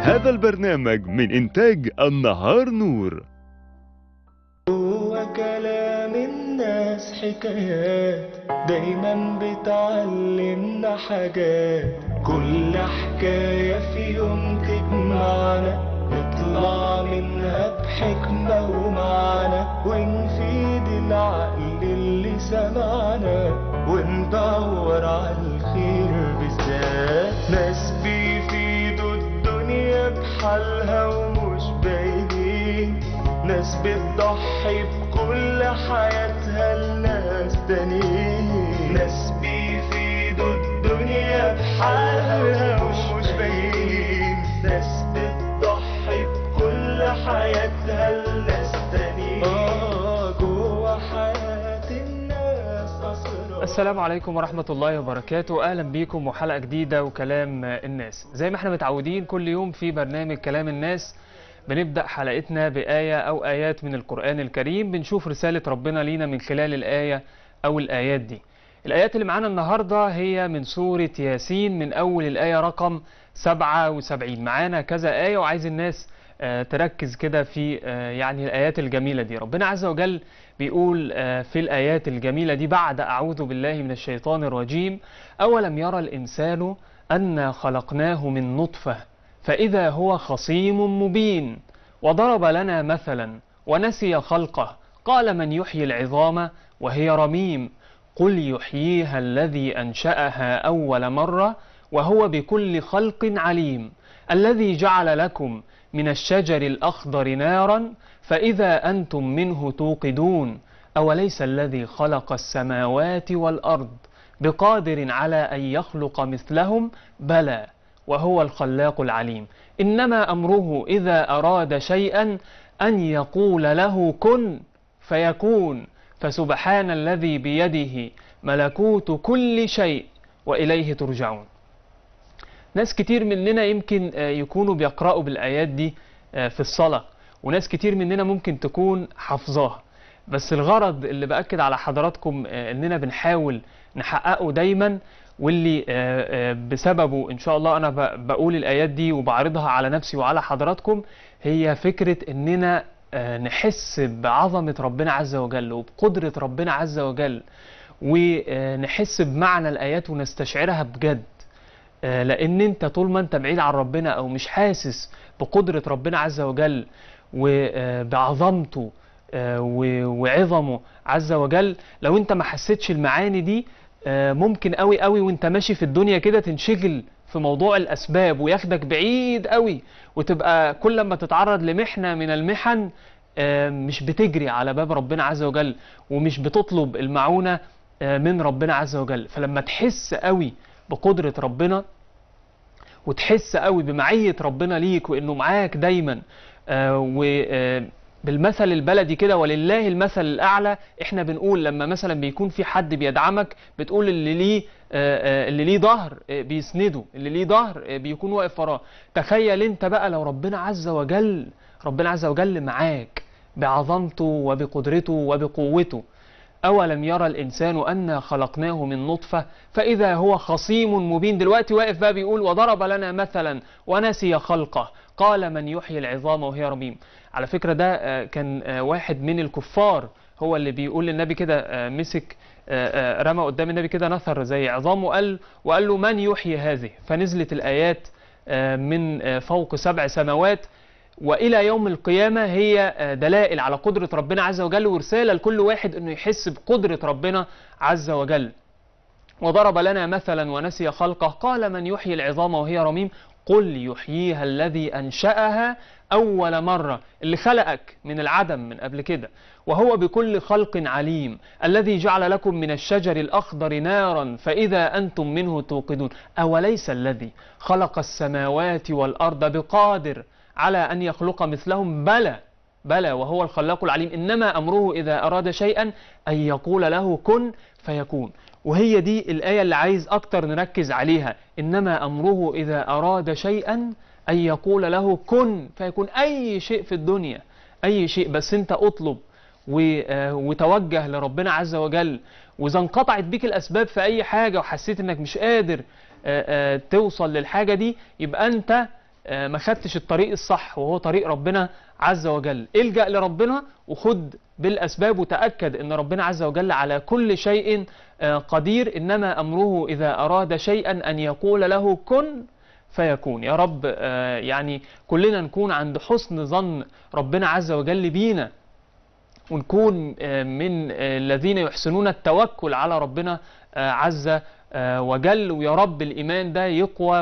هذا البرنامج من إنتاج النهار نور هو كلام الناس حكايات دايما بتعلمنا حاجات كل حكاية في يوم تجمعنا نطلع منها بحكمة ومعنى ونفيد العقل اللي سمعنا وندور على الخير بالذات ناس بيفيدوا الدنيا بحالها ومش باينين ناس بتضحي بكل حياتها لناس تانيين ناس بيفيدوا الدنيا بحالها ومش باينين ناس بتضحي بكل حياتها لناس تانيين آه جوا حياة الناس أسرار السلام عليكم ورحمة الله وبركاته أهلا بيكم وحلقة جديدة وكلام الناس زي ما احنا متعودين كل يوم في برنامج كلام الناس بنبدأ حلقتنا بآية أو آيات من القرآن الكريم بنشوف رسالة ربنا لينا من خلال الآية أو الآيات دي الآيات اللي معانا النهاردة هي من سورة ياسين من أول الآية رقم 77 معانا كذا آية وعايز الناس آه، تركز كده في آه، يعني الآيات الجميلة دي ربنا عز وجل بيقول آه، في الآيات الجميلة دي بعد أعوذ بالله من الشيطان الرجيم أولم يرى الإنسان أنا خلقناه من نطفة فإذا هو خصيم مبين وضرب لنا مثلا ونسي خلقه قال من يحيي العظام وهي رميم قل يحييها الذي أنشأها أول مرة وهو بكل خلق عليم الذي جعل لكم من الشجر الأخضر نارا فإذا أنتم منه توقدون أوليس الذي خلق السماوات والأرض بقادر على أن يخلق مثلهم بلى وهو الخلاق العليم إنما أمره إذا أراد شيئا أن يقول له كن فيكون فسبحان الذي بيده ملكوت كل شيء وإليه ترجعون ناس كتير مننا يمكن آه، يكونوا بيقرأوا بالآيات دي آه، في الصلاة وناس كتير مننا ممكن تكون حافظاها بس الغرض اللي بأكد على حضراتكم آه، إننا بنحاول نحققه دايما واللي آه، آه، بسببه إن شاء الله أنا ب- بقول الآيات دي وبعرضها على نفسي وعلى حضراتكم هي فكرة إننا آه، نحس بعظمة ربنا عز وجل وبقدرة ربنا عز وجل ونحس بمعنى الآيات ونستشعرها بجد آه، لان انت طول ما انت بعيد عن ربنا او مش حاسس بقدرة ربنا عز وجل وبعظمته وعظمه عز وجل لو انت ما حسيتش المعاني دي آه، ممكن قوي قوي وانت ماشي في الدنيا كده تنشغل في موضوع الاسباب وياخدك بعيد قوي وتبقى كل ما تتعرض لمحنة من المحن آه، مش بتجري على باب ربنا عز وجل ومش بتطلب المعونة آه، من ربنا عز وجل فلما تحس قوي بقدرة ربنا وتحس قوي بمعية ربنا ليك وانه معاك دايما وبالمثل البلدي كده ولله المثل الاعلى احنا بنقول لما مثلا بيكون في حد بيدعمك بتقول اللي ليه آه، آه، اللي ليه ظهر آه، بيسنده اللي ليه ظهر آه، بيكون واقف وراه تخيل انت بقى لو ربنا عز وجل ربنا عز وجل معاك بعظمته وبقدرته وبقوته أولم يرى الإنسان أنا خلقناه من نطفة فإذا هو خصيم مبين دلوقتي واقف بقى بيقول وضرب لنا مثلا ونسي خلقه قال من يحيي العظام وهي رميم على فكرة ده آه، كان آه، واحد من الكفار هو اللي بيقول للنبي كده آه، مسك آه، آه، رمى قدام النبي كده نثر زي عظام وقال وقال له من يحيي هذه فنزلت الآيات آه، من آه، فوق سبع سماوات والى يوم القيامه هي آه، دلائل على قدره ربنا عز وجل ورساله لكل واحد انه يحس بقدره ربنا عز وجل وضرب لنا مثلا ونسي خلقه قال من يحيي العظام وهي رميم قل يحييها الذي انشاها اول مره اللي خلقك من العدم من قبل كده وهو بكل خلق عليم الذي جعل لكم من الشجر الاخضر نارا فاذا انتم منه توقدون اوليس الذي خلق السماوات والارض بقادر على أن يخلق مثلهم بلى بلى وهو الخلاق العليم إنما أمره إذا أراد شيئا أن يقول له كن فيكون وهي دي الآية اللي عايز أكتر نركز عليها إنما أمره إذا أراد شيئا أن يقول له كن فيكون أي شيء في الدنيا أي شيء بس أنت أطلب و- آه، وتوجه لربنا عز وجل وإذا انقطعت بيك الأسباب في أي حاجة وحسيت إنك مش قادر آه، آه، توصل للحاجة دي يبقى أنت آه، ما خدتش الطريق الصح وهو طريق ربنا عز وجل الجأ لربنا وخد بالأسباب وتأكد أن ربنا عز وجل على كل شيء آه، قدير إنما أمره إذا أراد شيئا أن يقول له كن فيكون يا رب آه، يعني كلنا نكون عند حسن ظن ربنا عز وجل بينا ونكون آه، من آه، الذين يحسنون التوكل على ربنا آه، عز آه، وجل ويا رب الإيمان ده يقوى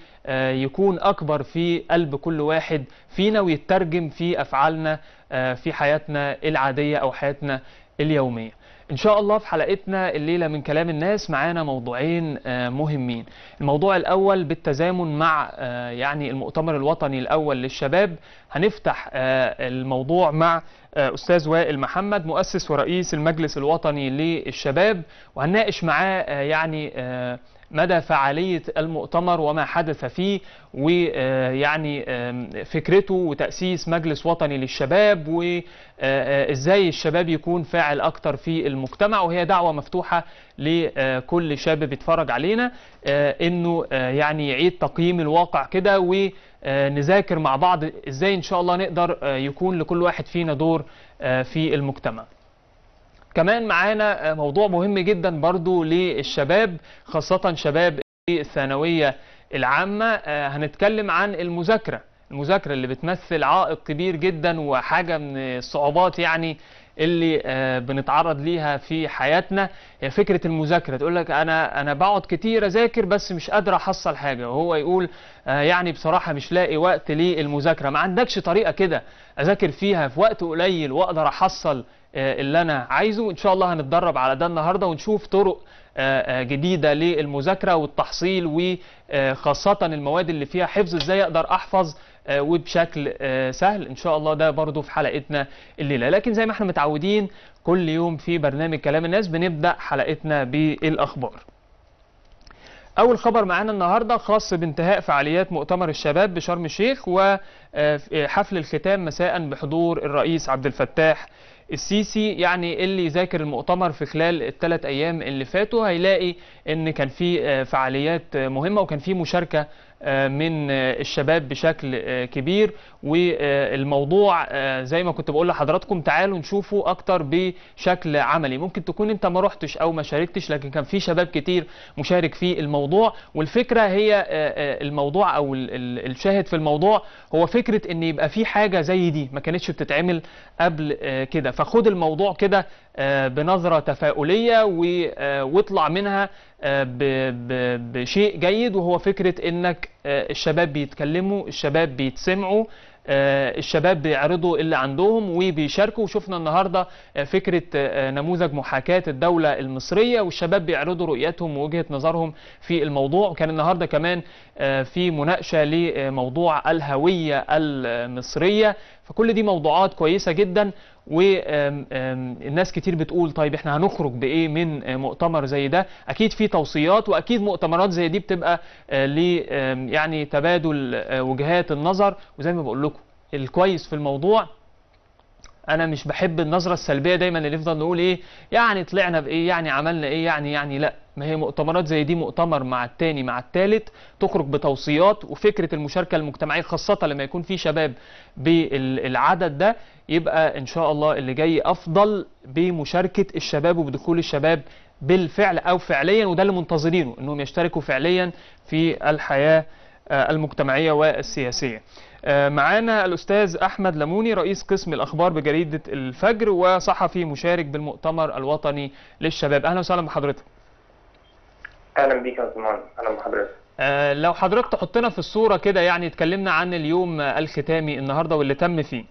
ويكون أكبر في قلب كل واحد فينا ويترجم في أفعالنا آه، في حياتنا العادية أو حياتنا اليومية إن شاء الله في حلقتنا الليلة من كلام الناس معانا موضوعين آه، مهمين الموضوع الأول بالتزامن مع آه، يعني المؤتمر الوطني الأول للشباب هنفتح آه، الموضوع مع آه، أستاذ وائل محمد مؤسس ورئيس المجلس الوطني للشباب وهنناقش معاه آه، يعني آه، مدى فعالية المؤتمر وما حدث فيه ويعني فكرته وتأسيس مجلس وطني للشباب وإزاي الشباب يكون فاعل أكتر في المجتمع وهي دعوة مفتوحة لكل شاب بيتفرج علينا آه، إنه آه، يعني يعيد تقييم الواقع كده ونذاكر مع بعض إزاي إن شاء الله نقدر آه، يكون لكل واحد فينا دور آه، في المجتمع كمان معانا موضوع مهم جدا برضو للشباب خاصة شباب الثانوية العامة آه، هنتكلم عن المذاكرة المذاكرة اللي بتمثل عائق كبير جدا وحاجة من الصعوبات يعني اللي آه، بنتعرض ليها في حياتنا هي فكرة المذاكرة تقول لك أنا أنا بقعد كتير أذاكر بس مش قادر أحصل حاجة وهو يقول آه، يعني بصراحة مش لاقي وقت للمذاكرة ما عندكش طريقة كده أذاكر فيها في وقت قليل وأقدر أحصل آه، اللي انا عايزه ان شاء الله هنتدرب على ده النهارده ونشوف طرق آه، آه، جديده للمذاكره والتحصيل وخاصه المواد اللي فيها حفظ ازاي اقدر احفظ آه، وبشكل آه، سهل ان شاء الله ده برضو في حلقتنا الليله لكن زي ما احنا متعودين كل يوم في برنامج كلام الناس بنبدا حلقتنا بالاخبار أول خبر معانا النهاردة خاص بانتهاء فعاليات مؤتمر الشباب بشرم الشيخ وحفل الختام مساء بحضور الرئيس عبد الفتاح السيسي يعني اللي يذاكر المؤتمر في خلال الثلاث أيام اللي فاتوا هيلاقي إن كان في آه، فعاليات آه، مهمة وكان في مشاركة آه، من آه، الشباب بشكل آه، كبير والموضوع آه، زي ما كنت بقول لحضراتكم تعالوا نشوفه اكتر بشكل عملي ممكن تكون انت ما رحتش او ما شاركتش لكن كان في شباب كتير مشارك في الموضوع والفكره هي آه، آه، الموضوع او ال- ال- الشاهد في الموضوع هو فكره ان يبقى في حاجه زي دي ما كانتش بتتعمل قبل آه، كده فخد الموضوع كده آه، بنظره تفاؤليه و- آه، واطلع منها آه، ب- ب- بشيء جيد وهو فكره انك آه، الشباب بيتكلموا الشباب بيتسمعوا آه، الشباب بيعرضوا اللي عندهم وبيشاركوا وشفنا النهارده آه، فكره آه، نموذج محاكاه الدوله المصريه والشباب بيعرضوا رؤيتهم ووجهه نظرهم في الموضوع وكان النهارده كمان آه، في مناقشه لموضوع الهويه المصريه فكل دي موضوعات كويسه جدا والناس كتير بتقول طيب احنا هنخرج بايه من آه، مؤتمر زي ده اكيد في توصيات واكيد مؤتمرات زي دي بتبقى آه، ل آم، يعني تبادل آه، وجهات النظر وزي ما بقول لكم الكويس في الموضوع انا مش بحب النظره السلبيه دايما اللي نفضل نقول ايه يعني طلعنا بايه يعني عملنا ايه يعني يعني لا ما هي مؤتمرات زي دي مؤتمر مع التاني مع التالت تخرج بتوصيات وفكره المشاركه المجتمعيه خاصه لما يكون في شباب بالعدد ده يبقى ان شاء الله اللي جاي افضل بمشاركه الشباب وبدخول الشباب بالفعل او فعليا وده اللي منتظرينه انهم يشتركوا فعليا في الحياه آه، المجتمعيه والسياسيه. آه، معانا الاستاذ احمد لموني رئيس قسم الاخبار بجريده الفجر وصحفي مشارك بالمؤتمر الوطني للشباب اهلا وسهلا بحضرتك. اهلا بيك يا عثمان اهلا بحضرتك آه، لو حضرتك تحطنا في الصوره كده يعني اتكلمنا عن اليوم آه، الختامي النهارده واللي تم فيه.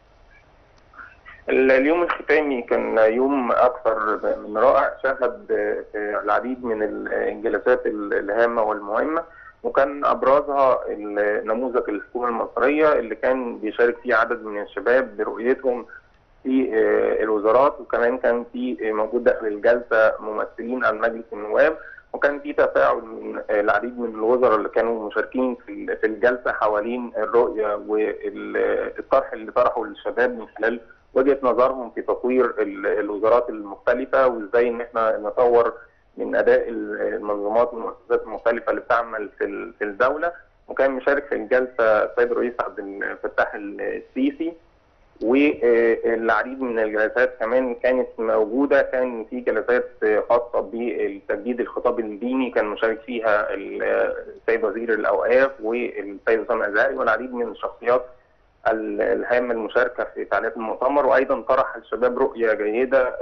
ال- اليوم الختامي كان يوم اكثر من رائع شهد آه، العديد من الانجازات ال- الهامه والمهمه وكان ابرزها ال- نموذج الحكومه المصريه اللي كان بيشارك فيه عدد من الشباب برؤيتهم في آه، الوزارات وكمان كان في آه، موجود داخل الجلسه ممثلين عن مجلس النواب وكان في تفاعل من آه، العديد من الوزراء اللي كانوا مشاركين في ال- في الجلسه حوالين الرؤيه والطرح اللي طرحه للشباب من خلال وجهه نظرهم في تطوير ال- الوزارات المختلفه وازاي ان احنا نطور من اداء ال- المنظومات والمؤسسات المختلفه اللي بتعمل في ال- في الدوله وكان مشارك في الجلسه السيد الرئيس عبد الفتاح السيسي والعديد من الجلسات كمان كانت موجوده كان في جلسات خاصه بتجديد الخطاب الديني كان مشارك فيها السيد وزير الاوقاف والسيد اسامه الازهري والعديد من الشخصيات الهامه المشاركه في فعاليات المؤتمر وايضا طرح الشباب رؤيه جيده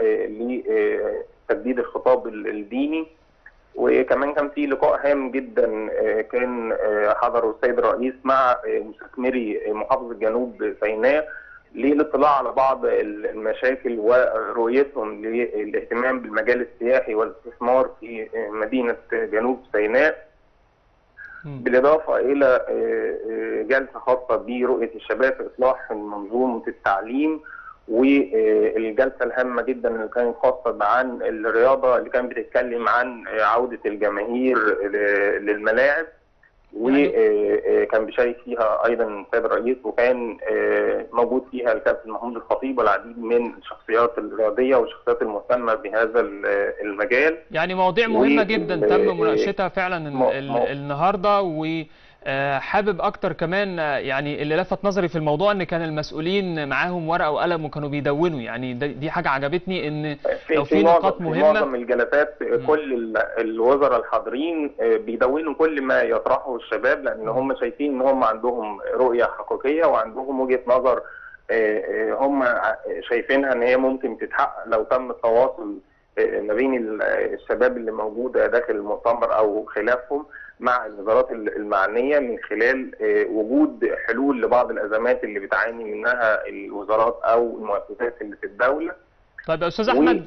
لتجديد الخطاب الديني وكمان كان في لقاء هام جدا كان حضره السيد الرئيس مع مستثمري محافظه جنوب سيناء للاطلاع على بعض المشاكل ورؤيتهم للاهتمام بالمجال السياحي والاستثمار في مدينه جنوب سيناء بالاضافه الى جلسه خاصه برؤيه الشباب في اصلاح منظومه التعليم والجلسه الهامه جدا اللي كانت خاصه عن الرياضه اللي كانت بتتكلم عن عوده الجماهير للملاعب وكان بيشارك فيها ايضا السيد الرئيس وكان موجود فيها الكابتن محمود الخطيب والعديد من الشخصيات الرياضيه والشخصيات المهتمه بهذا المجال يعني مواضيع مهمه جدا تم مناقشتها فعلا النهارده و حابب اكتر كمان يعني اللي لفت نظري في الموضوع ان كان المسؤولين معاهم ورقه وقلم وكانوا بيدونوا يعني دي حاجه عجبتني ان لو في نقاط مهمه في معظم الجلسات كل الوزراء الحاضرين بيدونوا كل ما يطرحه الشباب لان هم شايفين ان هم عندهم رؤيه حقيقيه وعندهم وجهه نظر هم شايفينها ان هي ممكن تتحقق لو تم التواصل ما بين الشباب اللي موجوده داخل المؤتمر او خلافهم مع الوزارات المعنيه من خلال وجود حلول لبعض الازمات اللي بتعاني منها الوزارات او المؤسسات اللي في الدوله. طيب يا استاذ احمد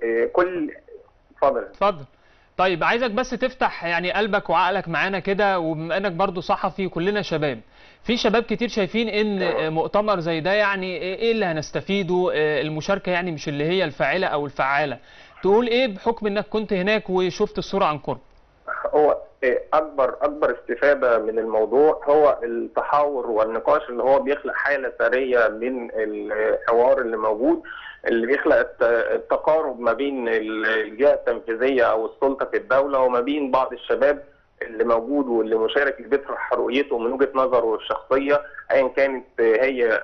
كل اتفضل اتفضل طيب عايزك بس تفتح يعني قلبك وعقلك معانا كده وبما انك برضو صحفي كلنا شباب في شباب كتير شايفين ان مؤتمر زي ده يعني ايه اللي هنستفيده المشاركه يعني مش اللي هي الفاعله او الفعاله تقول ايه بحكم انك كنت هناك وشفت الصوره عن قرب هو اكبر اكبر استفاده من الموضوع هو التحاور والنقاش اللي هو بيخلق حاله سريه من الحوار اللي موجود اللي بيخلق التقارب ما بين الجهه التنفيذيه او السلطه في الدوله وما بين بعض الشباب اللي موجود واللي مشارك اللي بيطرح رؤيته من وجهه نظره الشخصيه ايا كانت هي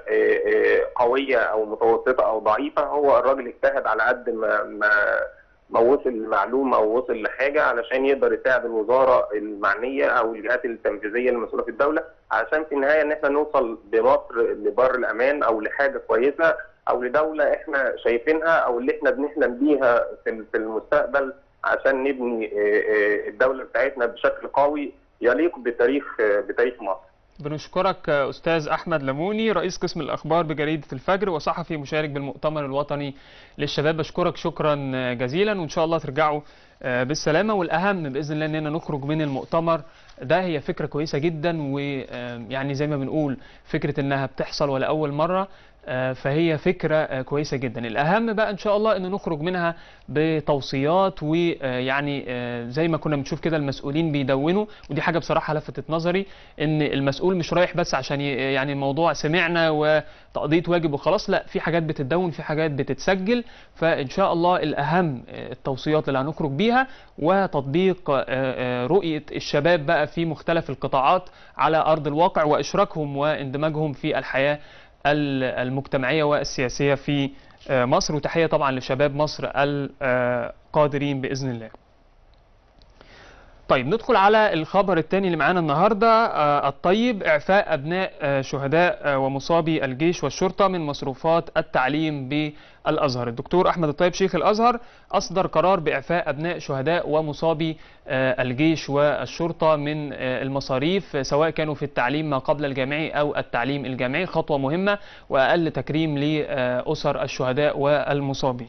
قويه او متوسطه او ضعيفه هو الراجل اجتهد على قد ما ما ما وصل لمعلومه او وصل لحاجه علشان يقدر يساعد الوزاره المعنيه او الجهات التنفيذيه المسؤوله في الدوله علشان في النهايه ان احنا نوصل بمصر لبر الامان او لحاجه كويسه او لدوله احنا شايفينها او اللي احنا بنحلم بيها في المستقبل عشان نبني الدوله بتاعتنا بشكل قوي يليق بتاريخ بتاريخ مصر. بنشكرك استاذ احمد لموني رئيس قسم الاخبار بجريده الفجر وصحفي مشارك بالمؤتمر الوطني للشباب بشكرك شكرا جزيلا وان شاء الله ترجعوا بالسلامه والاهم باذن الله اننا نخرج من المؤتمر ده هي فكره كويسه جدا ويعني زي ما بنقول فكره انها بتحصل ولا اول مره فهي فكرة كويسة جدا الأهم بقى إن شاء الله أن نخرج منها بتوصيات ويعني زي ما كنا بنشوف كده المسؤولين بيدونوا ودي حاجة بصراحة لفتت نظري أن المسؤول مش رايح بس عشان يعني الموضوع سمعنا وتقضية واجب وخلاص لا في حاجات بتتدون في حاجات بتتسجل فإن شاء الله الأهم التوصيات اللي هنخرج بيها وتطبيق رؤية الشباب بقى في مختلف القطاعات على أرض الواقع وإشراكهم واندماجهم في الحياة المجتمعية والسياسية في مصر وتحية طبعا لشباب مصر القادرين بإذن الله طيب ندخل على الخبر الثاني اللي معانا النهارده الطيب اعفاء ابناء شهداء ومصابي الجيش والشرطه من مصروفات التعليم بالازهر الدكتور احمد الطيب شيخ الازهر اصدر قرار باعفاء ابناء شهداء ومصابي الجيش والشرطه من المصاريف سواء كانوا في التعليم ما قبل الجامعي او التعليم الجامعي خطوه مهمه واقل تكريم لاسر الشهداء والمصابين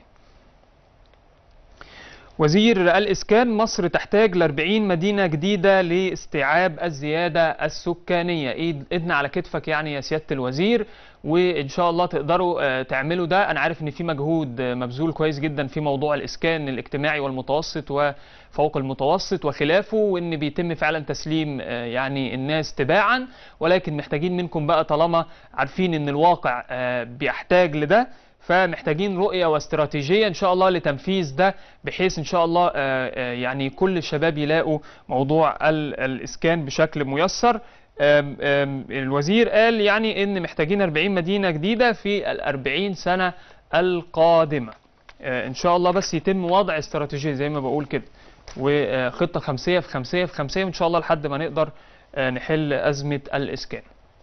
وزير الإسكان مصر تحتاج ل 40 مدينة جديدة لاستيعاب الزيادة السكانية إيدنا على كتفك يعني يا سيادة الوزير وإن شاء الله تقدروا تعملوا ده أنا عارف إن في مجهود مبذول كويس جدا في موضوع الإسكان الاجتماعي والمتوسط وفوق المتوسط وخلافه وإن بيتم فعلا تسليم يعني الناس تباعا ولكن محتاجين منكم بقى طالما عارفين إن الواقع بيحتاج لده فمحتاجين رؤية واستراتيجية إن شاء الله لتنفيذ ده بحيث إن شاء الله يعني كل الشباب يلاقوا موضوع الإسكان بشكل ميسر آم، آم، الوزير قال يعني ان محتاجين 40 مدينه جديده في ال 40 سنه القادمه آه، ان شاء الله بس يتم وضع استراتيجيه زي ما بقول كده وخطه خمسيه في خمسيه في خمسيه وان شاء الله لحد ما نقدر آه، نحل ازمه الاسكان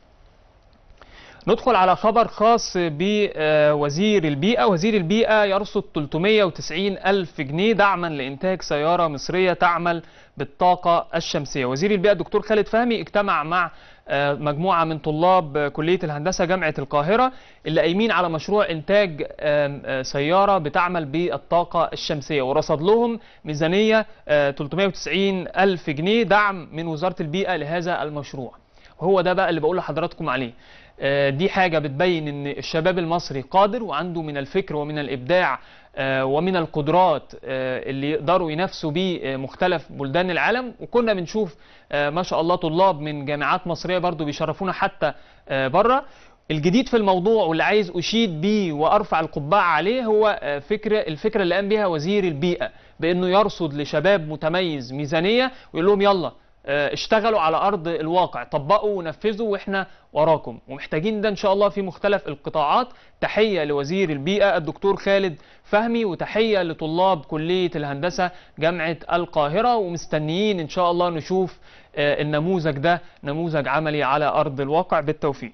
ندخل على خبر خاص بوزير البيئة وزير البيئة يرصد 390 ألف جنيه دعما لإنتاج سيارة مصرية تعمل بالطاقة الشمسية وزير البيئة الدكتور خالد فهمي اجتمع مع آه، مجموعة من طلاب آه، كلية الهندسة جامعة القاهرة اللي قايمين على مشروع إنتاج آم، آه، سيارة بتعمل بالطاقة الشمسية ورصد لهم ميزانية آه، 390 ألف جنيه دعم من وزارة البيئة لهذا المشروع وهو ده بقى اللي بقول لحضراتكم عليه آه، دي حاجة بتبين ان الشباب المصري قادر وعنده من الفكر ومن الابداع آه، ومن القدرات آه، اللي يقدروا ينافسوا بيه آه، مختلف بلدان العالم وكنا بنشوف آه، ما شاء الله طلاب من جامعات مصرية برضو بيشرفونا حتى بره الجديد في الموضوع واللي عايز اشيد بيه وارفع القبعه عليه هو آه، فكره الفكره اللي قام بها وزير البيئه بانه يرصد لشباب متميز ميزانيه ويقول لهم يلا آه، اشتغلوا على ارض الواقع طبقوا ونفذوا واحنا وراكم ومحتاجين ده ان شاء الله في مختلف القطاعات تحيه لوزير البيئه الدكتور خالد فهمي وتحيه لطلاب كليه الهندسه جامعه القاهره ومستنيين ان شاء الله نشوف آه، النموذج ده نموذج عملي على ارض الواقع بالتوفيق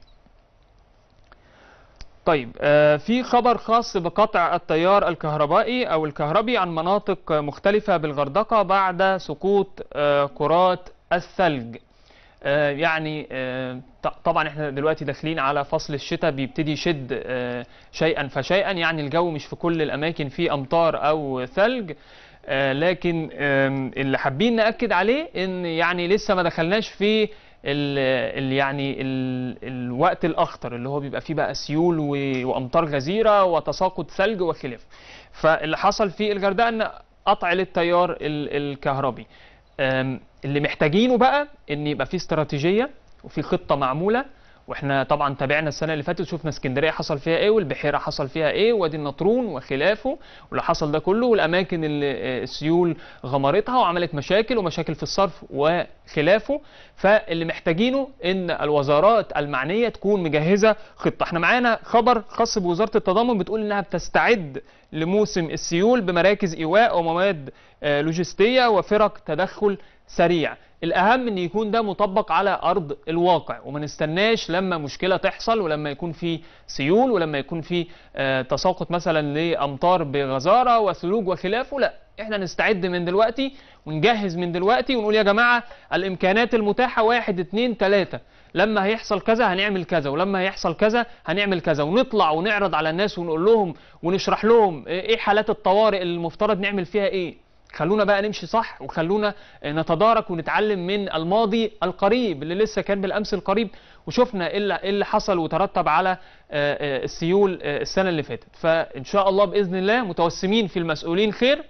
طيب آه، في خبر خاص بقطع التيار الكهربائي او الكهربي عن مناطق مختلفة بالغردقة بعد سقوط آه، كرات الثلج آه، يعني آه، ط- طبعا احنا دلوقتي داخلين على فصل الشتاء بيبتدي يشد آه، شيئا فشيئا يعني الجو مش في كل الاماكن فيه امطار او ثلج آه، لكن آم، اللي حابين ناكد عليه ان يعني لسه ما دخلناش في ال ال يعني ال الوقت الاخطر اللي هو بيبقى فيه بقى سيول و- وامطار غزيره وتساقط ثلج وخلافه فاللي حصل في الغردقه ان قطع للتيار ال- الكهربي أم، اللي محتاجينه بقى ان يبقى في استراتيجيه وفي خطه معموله واحنا طبعا تابعنا السنه اللي فاتت شفنا اسكندريه حصل فيها ايه والبحيره حصل فيها ايه وادي النطرون وخلافه واللي حصل ده كله والاماكن اللي آه، السيول غمرتها وعملت مشاكل ومشاكل في الصرف وخلافه فاللي محتاجينه ان الوزارات المعنيه تكون مجهزه خطه احنا معانا خبر خاص بوزاره التضامن بتقول انها بتستعد لموسم السيول بمراكز ايواء ومواد آه، لوجستيه وفرق تدخل سريع الاهم ان يكون ده مطبق على ارض الواقع وما نستناش لما مشكله تحصل ولما يكون في سيول ولما يكون في آه، تساقط مثلا لامطار بغزاره وثلوج وخلافه لا احنا نستعد من دلوقتي ونجهز من دلوقتي ونقول يا جماعه الامكانات المتاحه واحد اتنين تلاته لما هيحصل كذا هنعمل كذا ولما هيحصل كذا هنعمل كذا ونطلع ونعرض على الناس ونقول لهم ونشرح لهم ايه حالات الطوارئ اللي المفترض نعمل فيها ايه خلونا بقى نمشي صح وخلونا نتدارك ونتعلم من الماضي القريب اللي لسه كان بالامس القريب وشفنا ايه اللي, إيه اللي حصل وترتب على آه، آه، السيول آه، السنه اللي فاتت فان شاء الله باذن الله متوسمين في المسؤولين خير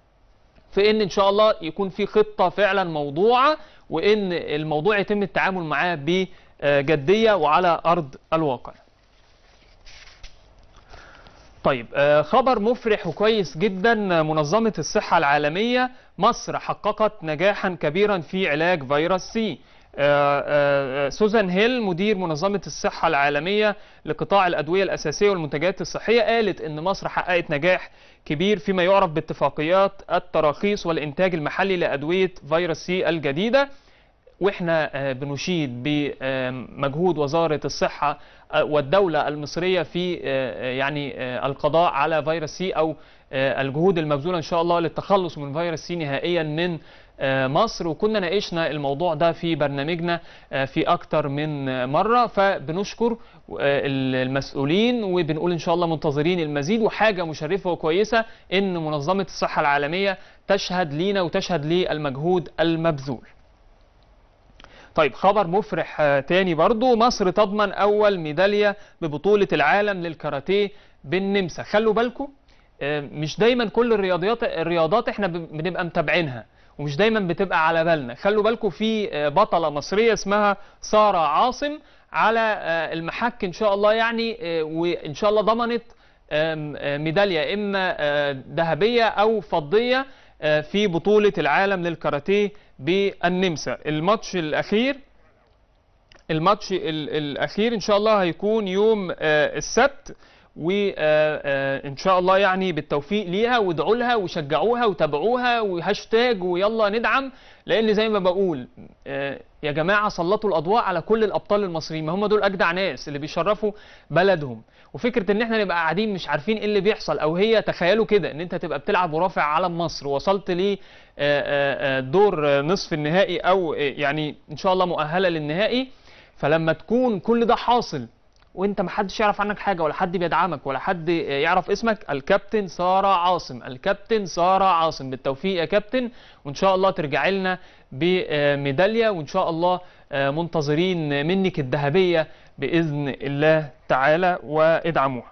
في ان ان شاء الله يكون في خطه فعلا موضوعه وان الموضوع يتم التعامل معاه بجديه وعلى ارض الواقع طيب آه، خبر مفرح وكويس جدا منظمة الصحة العالمية مصر حققت نجاحا كبيرا في علاج فيروس سي آه، آه، سوزان هيل مدير منظمة الصحة العالمية لقطاع الأدوية الأساسية والمنتجات الصحية قالت إن مصر حققت نجاح كبير فيما يعرف باتفاقيات التراخيص والإنتاج المحلي لأدوية فيروس سي الجديدة واحنا آه، بنشيد بمجهود وزاره الصحه آه، والدوله المصريه في آه، آه، يعني آه، القضاء على فيروس سي او آه، الجهود المبذوله ان شاء الله للتخلص من فيروس سي نهائيا من آه، مصر وكنا ناقشنا الموضوع ده في برنامجنا آه، في اكتر من آه، مره فبنشكر آه، المسؤولين وبنقول ان شاء الله منتظرين المزيد وحاجه مشرفه وكويسه ان منظمه الصحه العالميه تشهد لينا وتشهد للمجهود المبذول طيب خبر مفرح آه، تاني برضو مصر تضمن أول ميدالية ببطولة العالم للكاراتيه بالنمسا خلوا بالكم آه، مش دايما كل الرياضيات الرياضات احنا ب- بنبقى متابعينها ومش دايما بتبقى على بالنا خلوا بالكم في آه، بطلة مصرية اسمها سارة عاصم على آه، المحك ان شاء الله يعني آه، وان شاء الله ضمنت آم، آه، ميدالية اما آه، ذهبية او فضية آه، في بطولة العالم للكاراتيه بالنمسا الماتش الأخير الماتش ال- الاخير ان شاء الله هيكون يوم آه، السبت وان شاء الله يعني بالتوفيق ليها وادعوا لها وشجعوها وتابعوها وهاشتاج ويلا ندعم لان زي ما بقول آه، يا جماعه سلطوا الاضواء على كل الابطال المصريين ما هم دول اجدع ناس اللي بيشرفوا بلدهم وفكره ان احنا نبقى قاعدين مش عارفين ايه اللي بيحصل او هي تخيلوا كده ان انت تبقى بتلعب ورافع علم مصر ووصلت ل آه، آه، آه، دور آه، نصف النهائي او آه، يعني ان شاء الله مؤهله للنهائي فلما تكون كل ده حاصل وانت ما حدش يعرف عنك حاجه ولا حد بيدعمك ولا حد يعرف اسمك الكابتن ساره عاصم الكابتن ساره عاصم بالتوفيق يا كابتن وان شاء الله ترجع لنا بميداليه وان شاء الله آه، منتظرين منك الذهبيه باذن الله تعالى وادعموها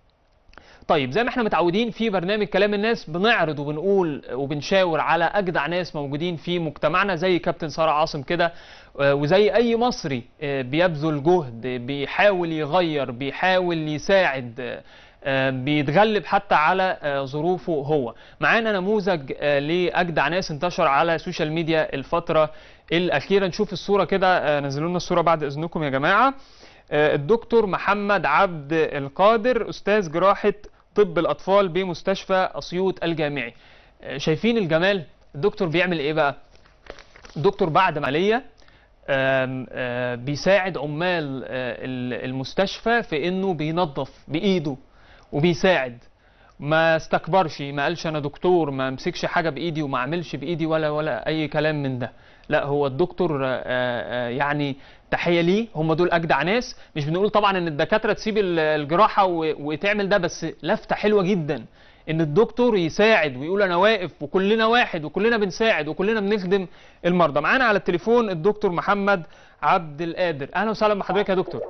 طيب زي ما احنا متعودين في برنامج كلام الناس بنعرض وبنقول وبنشاور على اجدع ناس موجودين في مجتمعنا زي كابتن ساره عاصم كده آه، وزي اي مصري آه، بيبذل جهد بيحاول يغير بيحاول يساعد آه، آه، بيتغلب حتى على آه، ظروفه هو معانا نموذج آه، لاجدع ناس انتشر على السوشيال ميديا الفتره الاخيره نشوف الصوره كده آه، نزلوا لنا الصوره بعد اذنكم يا جماعه آه، الدكتور محمد عبد القادر استاذ جراحه طب الاطفال بمستشفى اسيوط الجامعي آه، شايفين الجمال الدكتور بيعمل ايه بقى الدكتور بعد عمليه آم، آه، بيساعد عمال آه، ال- المستشفى في انه بينظف بايده وبيساعد ما استكبرش ما قالش انا دكتور ما امسكش حاجه بايدي وما اعملش بايدي ولا ولا اي كلام من ده لا هو الدكتور آه، آه، يعني تحيه ليه هم دول اجدع ناس مش بنقول طبعا ان الدكاتره تسيب ال- الجراحه و- وتعمل ده بس لفته حلوه جدا ان الدكتور يساعد ويقول انا واقف وكلنا واحد وكلنا بنساعد وكلنا بنخدم المرضى معانا على التليفون الدكتور محمد عبد القادر اهلا وسهلا بحضرتك يا دكتور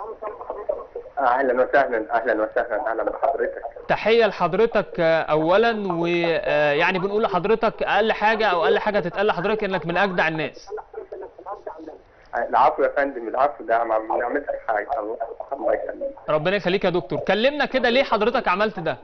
اهلا وسهلا اهلا وسهلا اهلا بحضرتك تحية لحضرتك آه، أولا ويعني بنقول لحضرتك أقل حاجة أو أقل حاجة تتقال لحضرتك إنك من أجدع الناس العفو يا فندم العفو ده ما بنعملش حاجه الله الله يسلمك ربنا يخليك يا دكتور كلمنا كده ليه حضرتك عملت ده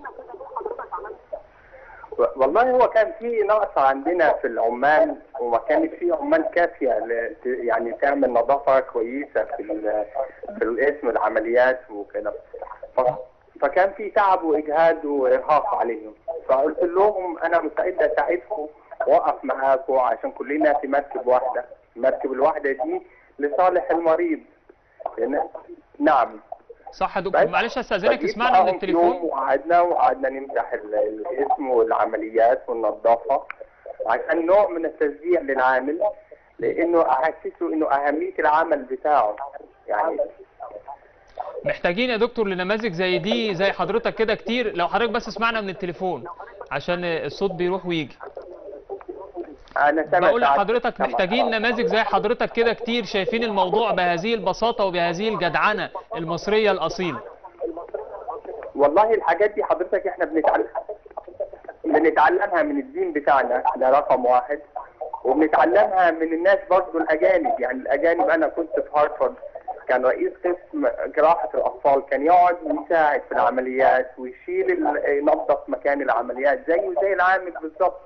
والله هو كان في نقص عندنا في العمال وما كانت في عمال كافيه ل- ت- يعني تعمل نظافه كويسه في ال- في القسم العمليات وكده ف- فكان في تعب واجهاد وارهاق عليهم فقلت لهم انا مستعد اساعدكم واقف معاكم عشان كلنا في مركب واحده المركب الواحده دي لصالح المريض لأن- نعم صح يا دكتور بس معلش استاذنك فجيت اسمعنا من معاهم في يوم التليفون وقعدنا وقعدنا نمسح ال- الاسم والعمليات والنظافه عشان نوع من التشجيع للعامل لانه احسسه انه اهميه العمل بتاعه يعني محتاجين يا دكتور لنماذج زي دي زي حضرتك كده كتير لو حضرتك بس اسمعنا من التليفون عشان الصوت بيروح ويجي انا سامع بقول ساعات- لحضرتك سامع. محتاجين نماذج زي حضرتك كده كتير شايفين الموضوع بهذه البساطة وبهذه الجدعنة المصرية الأصيلة والله الحاجات دي حضرتك احنا بنتعلم بنتعلمها من الدين بتاعنا ده رقم واحد وبنتعلمها من الناس برضه الاجانب يعني الاجانب انا كنت في هارفارد كان رئيس قسم جراحة الأطفال كان يقعد ويساعد في العمليات ويشيل ال- ينظف مكان العمليات زيه زي العامل بالظبط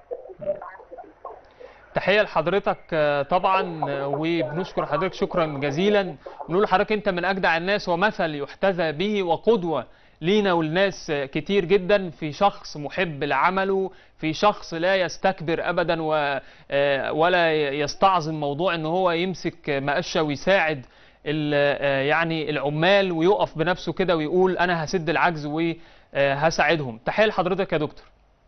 تحية لحضرتك آه، طبعا آه، وبنشكر حضرتك شكرا جزيلا بنقول لحضرتك انت من اجدع الناس ومثل يحتذى به وقدوة لينا والناس آه، كتير جدا في شخص محب لعمله في شخص لا يستكبر ابدا و- آه، ولا يستعظم موضوع ان هو يمسك مقشة ويساعد ال- آه، يعني العمال ويقف بنفسه كده ويقول انا هسد العجز وهساعدهم تحية لحضرتك يا دكتور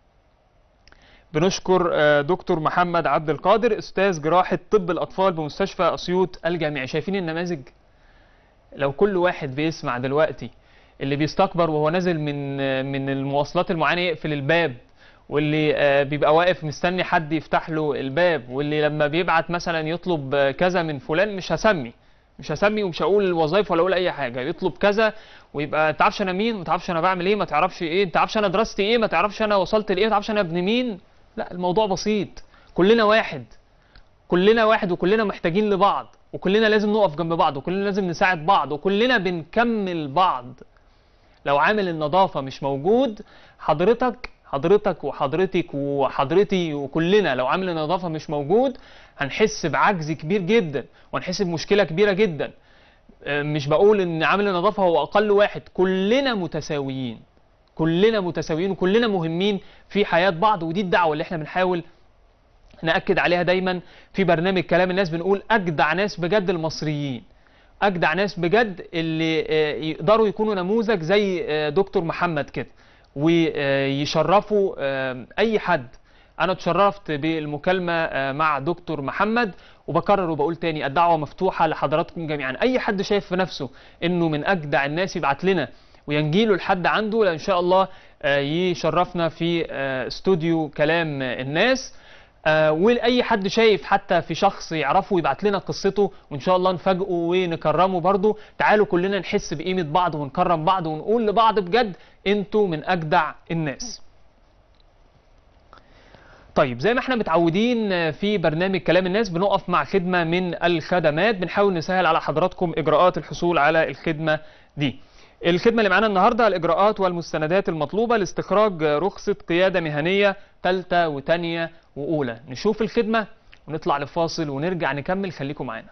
بنشكر آه، دكتور محمد عبد القادر استاذ جراحة طب الاطفال بمستشفى اسيوط الجامعي شايفين النماذج لو كل واحد بيسمع دلوقتي اللي بيستكبر وهو نازل من آه، من المواصلات المعينة يقفل الباب واللي آه، بيبقى واقف مستني حد يفتح له الباب واللي لما بيبعت مثلا يطلب آه، كذا من فلان مش هسمي مش هسمي ومش هقول الوظائف ولا اقول اي حاجه يطلب كذا ويبقى ما تعرفش انا مين ما تعرفش انا بعمل ايه ما تعرفش ايه ما تعرفش انا دراستي ايه ما تعرفش انا وصلت لايه ما تعرفش انا ابن مين لا الموضوع بسيط كلنا واحد كلنا واحد وكلنا محتاجين لبعض وكلنا لازم نقف جنب بعض وكلنا لازم نساعد بعض وكلنا بنكمل بعض لو عامل النظافة مش موجود حضرتك حضرتك وحضرتك وحضرتي وكلنا لو عامل النظافة مش موجود هنحس بعجز كبير جدا وهنحس بمشكلة كبيرة جدا آه، مش بقول ان عامل النظافه هو اقل واحد كلنا متساويين كلنا متساويين وكلنا مهمين في حياه بعض ودي الدعوه اللي احنا بنحاول ناكد عليها دايما في برنامج كلام الناس بنقول اجدع ناس بجد المصريين اجدع ناس بجد اللي آه، يقدروا يكونوا نموذج زي آه، دكتور محمد كده ويشرفوا آه، اي حد انا اتشرفت بالمكالمه آه، مع دكتور محمد وبكرر وبقول تاني الدعوه مفتوحه لحضراتكم جميعا اي حد شايف في نفسه انه من اجدع الناس يبعت لنا وينجيله لحد عنده لان شاء الله آه، يشرفنا في آه، استوديو كلام الناس آه، واي حد شايف حتى في شخص يعرفه يبعت لنا قصته وان شاء الله نفاجئه ونكرمه برضه تعالوا كلنا نحس بقيمه بعض ونكرم بعض ونقول لبعض بجد انتوا من اجدع الناس طيب زي ما احنا متعودين في برنامج كلام الناس بنقف مع خدمة من الخدمات بنحاول نسهل على حضراتكم إجراءات الحصول على الخدمة دي الخدمة اللي معانا النهاردة الإجراءات والمستندات المطلوبة لاستخراج رخصة قيادة مهنية تالتة وتانية وأولى نشوف الخدمة ونطلع لفاصل ونرجع نكمل خليكم معانا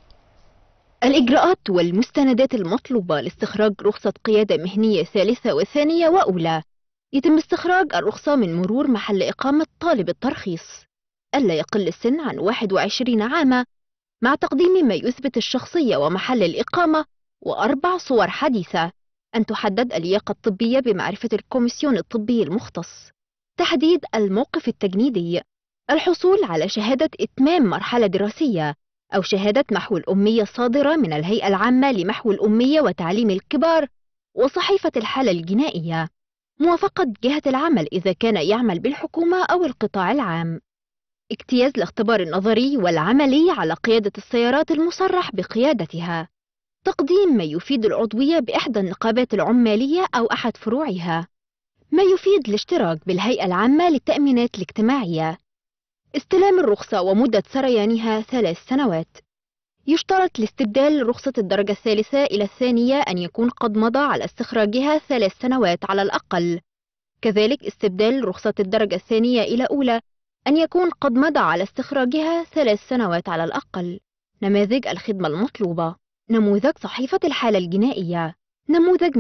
الإجراءات والمستندات المطلوبة لاستخراج رخصة قيادة مهنية ثالثة وثانية وأولى يتم استخراج الرخصة من مرور محل إقامة طالب الترخيص ألا يقل السن عن 21 عاما مع تقديم ما يثبت الشخصية ومحل الإقامة وأربع صور حديثة أن تحدد اللياقة الطبية بمعرفة الكوميسيون الطبي المختص تحديد الموقف التجنيدي الحصول على شهادة إتمام مرحلة دراسية أو شهادة محو الأمية صادرة من الهيئة العامة لمحو الأمية وتعليم الكبار وصحيفة الحالة الجنائية موافقة جهة العمل إذا كان يعمل بالحكومة أو القطاع العام اجتياز الاختبار النظري والعملي على قيادة السيارات المصرح بقيادتها تقديم ما يفيد العضوية بإحدى النقابات العمالية أو أحد فروعها ما يفيد الاشتراك بالهيئة العامة للتأمينات الاجتماعية استلام الرخصة ومدة سريانها ثلاث سنوات يشترط لاستبدال رخصة الدرجة الثالثة إلى الثانية أن يكون قد مضى على استخراجها ثلاث سنوات على الأقل كذلك استبدال رخصة الدرجة الثانية إلى أولى أن يكون قد مضى على استخراجها ثلاث سنوات على الأقل نماذج الخدمة المطلوبة نموذج صحيفة الحالة الجنائية نموذج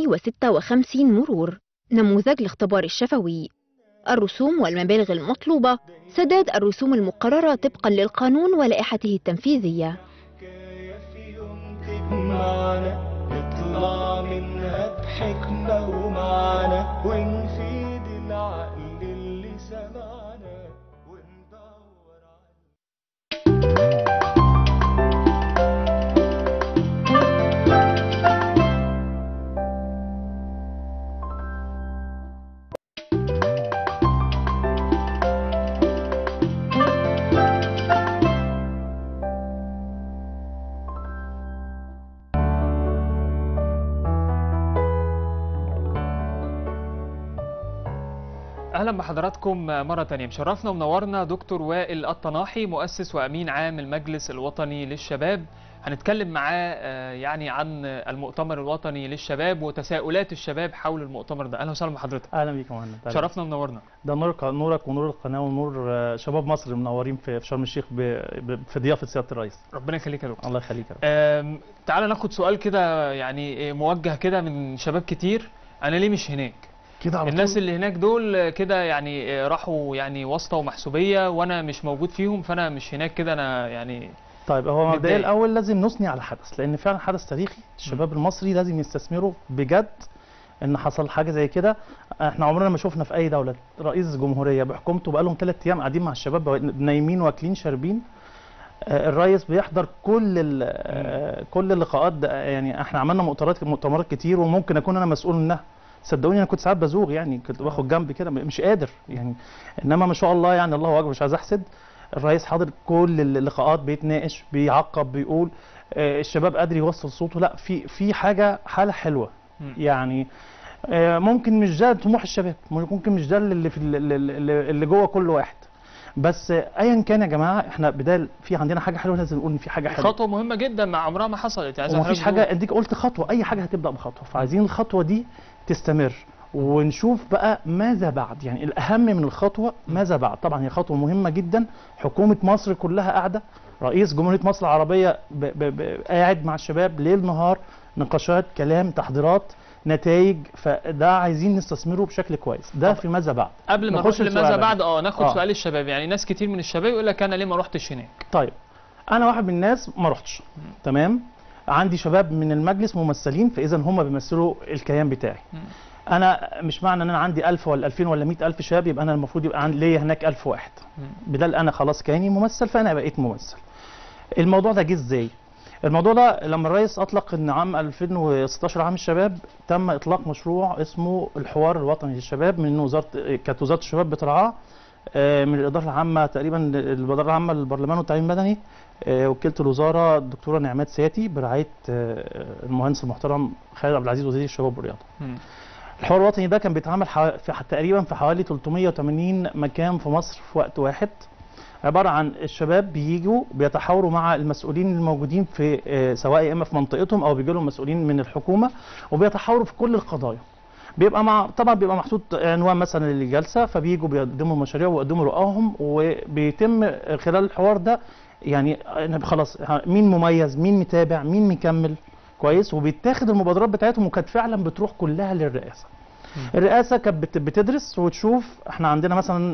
256 مرور نموذج الاختبار الشفوي الرسوم والمبالغ المطلوبة سداد الرسوم المقررة طبقا للقانون ولائحته التنفيذية حكاية في يوم تجمعنا نطلع منها بحكمة ومعنى ونفيد العقل اللي سمعنا وندور على اهلا بحضراتكم مره تانية مشرفنا ومنورنا دكتور وائل الطناحي مؤسس وامين عام المجلس الوطني للشباب هنتكلم معاه آه، يعني عن المؤتمر الوطني للشباب وتساؤلات الشباب حول المؤتمر ده اهلا وسهلا بحضرتك اهلا بيك يا مهند أهلا. شرفنا ومنورنا ده نورك نورك ونور القناه ونور آه، شباب مصر منورين في في شرم الشيخ ب- ب- في ضيافه سياده الرئيس ربنا يخليك يا دكتور الله يخليك يا رب. آم، تعالى ناخد سؤال كده يعني آه، موجه كده من شباب كتير انا ليه مش هناك كده على الناس طول اللي هناك دول آه، كده يعني آه، راحوا يعني واسطه ومحسوبيه وانا مش موجود فيهم فانا مش هناك كده انا يعني طيب هو مبدئيا متضايق. الاول لازم نثني على حدث لان فعلا حدث تاريخي الشباب المصري لازم يستثمروا بجد ان حصل حاجه زي كده احنا عمرنا ما شفنا في اي دوله رئيس جمهوريه بحكومته بقالهم ثلاث ايام قاعدين مع الشباب نايمين واكلين شاربين آه، الرئيس بيحضر كل ال- آه، كل اللقاءات ده يعني احنا عملنا مؤتمرات مؤتمرات كتير وممكن اكون انا مسؤول منها صدقوني انا كنت ساعات بزوغ يعني كنت باخد جنب كده مش قادر يعني انما ما شاء الله يعني الله اكبر مش عايز احسد الرئيس حاضر كل اللقاءات بيتناقش بيعقب بيقول آه، الشباب قادر يوصل صوته لا في في حاجه حاله حلوه مم. يعني آه، ممكن مش ده طموح الشباب ممكن مش ده اللي في اللي, اللي اللي جوه كل واحد بس آه، ايا كان يا جماعه احنا بدال في عندنا حاجه حلوه لازم نقول ان في حاجه حلوه خطوه مهمه جدا مع عمرها ما حصلت يعني زي ما ومفيش حضرتك حاجه اديك قلت خطوه اي حاجه هتبدا بخطوه فعايزين الخطوه دي تستمر ونشوف بقى ماذا بعد يعني الاهم من الخطوه ماذا بعد طبعا هي خطوه مهمه جدا حكومه مصر كلها قاعده رئيس جمهوريه مصر العربيه ب ب ب قاعد مع الشباب ليل نهار نقاشات كلام تحضيرات نتائج فده عايزين نستثمره بشكل كويس ده طب في ماذا بعد قبل ما نخش نروح لماذا لسؤالك. بعد اه ناخد آه. سؤال الشباب يعني ناس كتير من الشباب يقول لك انا ليه ما رحتش هناك طيب انا واحد من الناس ما رحتش تمام عندي شباب من المجلس ممثلين فاذا هم بيمثلوا الكيان بتاعي مم. انا مش معنى ان انا عندي 1000 ولا 2000 ولا 100000 شاب يبقى انا المفروض يبقى عندي ليا هناك 1000 واحد مم. بدل انا خلاص كياني ممثل فانا بقيت ممثل الموضوع ده جه ازاي الموضوع ده لما الرئيس اطلق ان عام 2016 عام الشباب تم اطلاق مشروع اسمه الحوار الوطني للشباب من وزاره كانت وزاره الشباب بترعاه آه، من الاداره العامه تقريبا الاداره العامه للبرلمان والتعليم المدني آه، وكيله الوزاره الدكتوره نعمات سياتي برعايه آه، المهندس المحترم خالد عبد العزيز وزير الشباب والرياضه مم. الحوار الوطني ده كان بيتعمل حوا- في ح- تقريبا في حوالي 380 مكان في مصر في وقت واحد عباره عن الشباب بيجوا بيتحاوروا مع المسؤولين الموجودين في آه، سواء يا اما في منطقتهم او بيجي لهم مسؤولين من الحكومه وبيتحاوروا في كل القضايا بيبقى مع طبعا بيبقى محطوط عنوان مثلا للجلسه فبيجوا بيقدموا مشاريع ويقدموا رؤاهم وبيتم خلال الحوار ده يعني أنا خلاص مين مميز مين متابع مين مكمل كويس وبيتاخد المبادرات بتاعتهم وكانت فعلا بتروح كلها للرئاسه الرئاسه كانت بت- بتدرس وتشوف احنا عندنا مثلا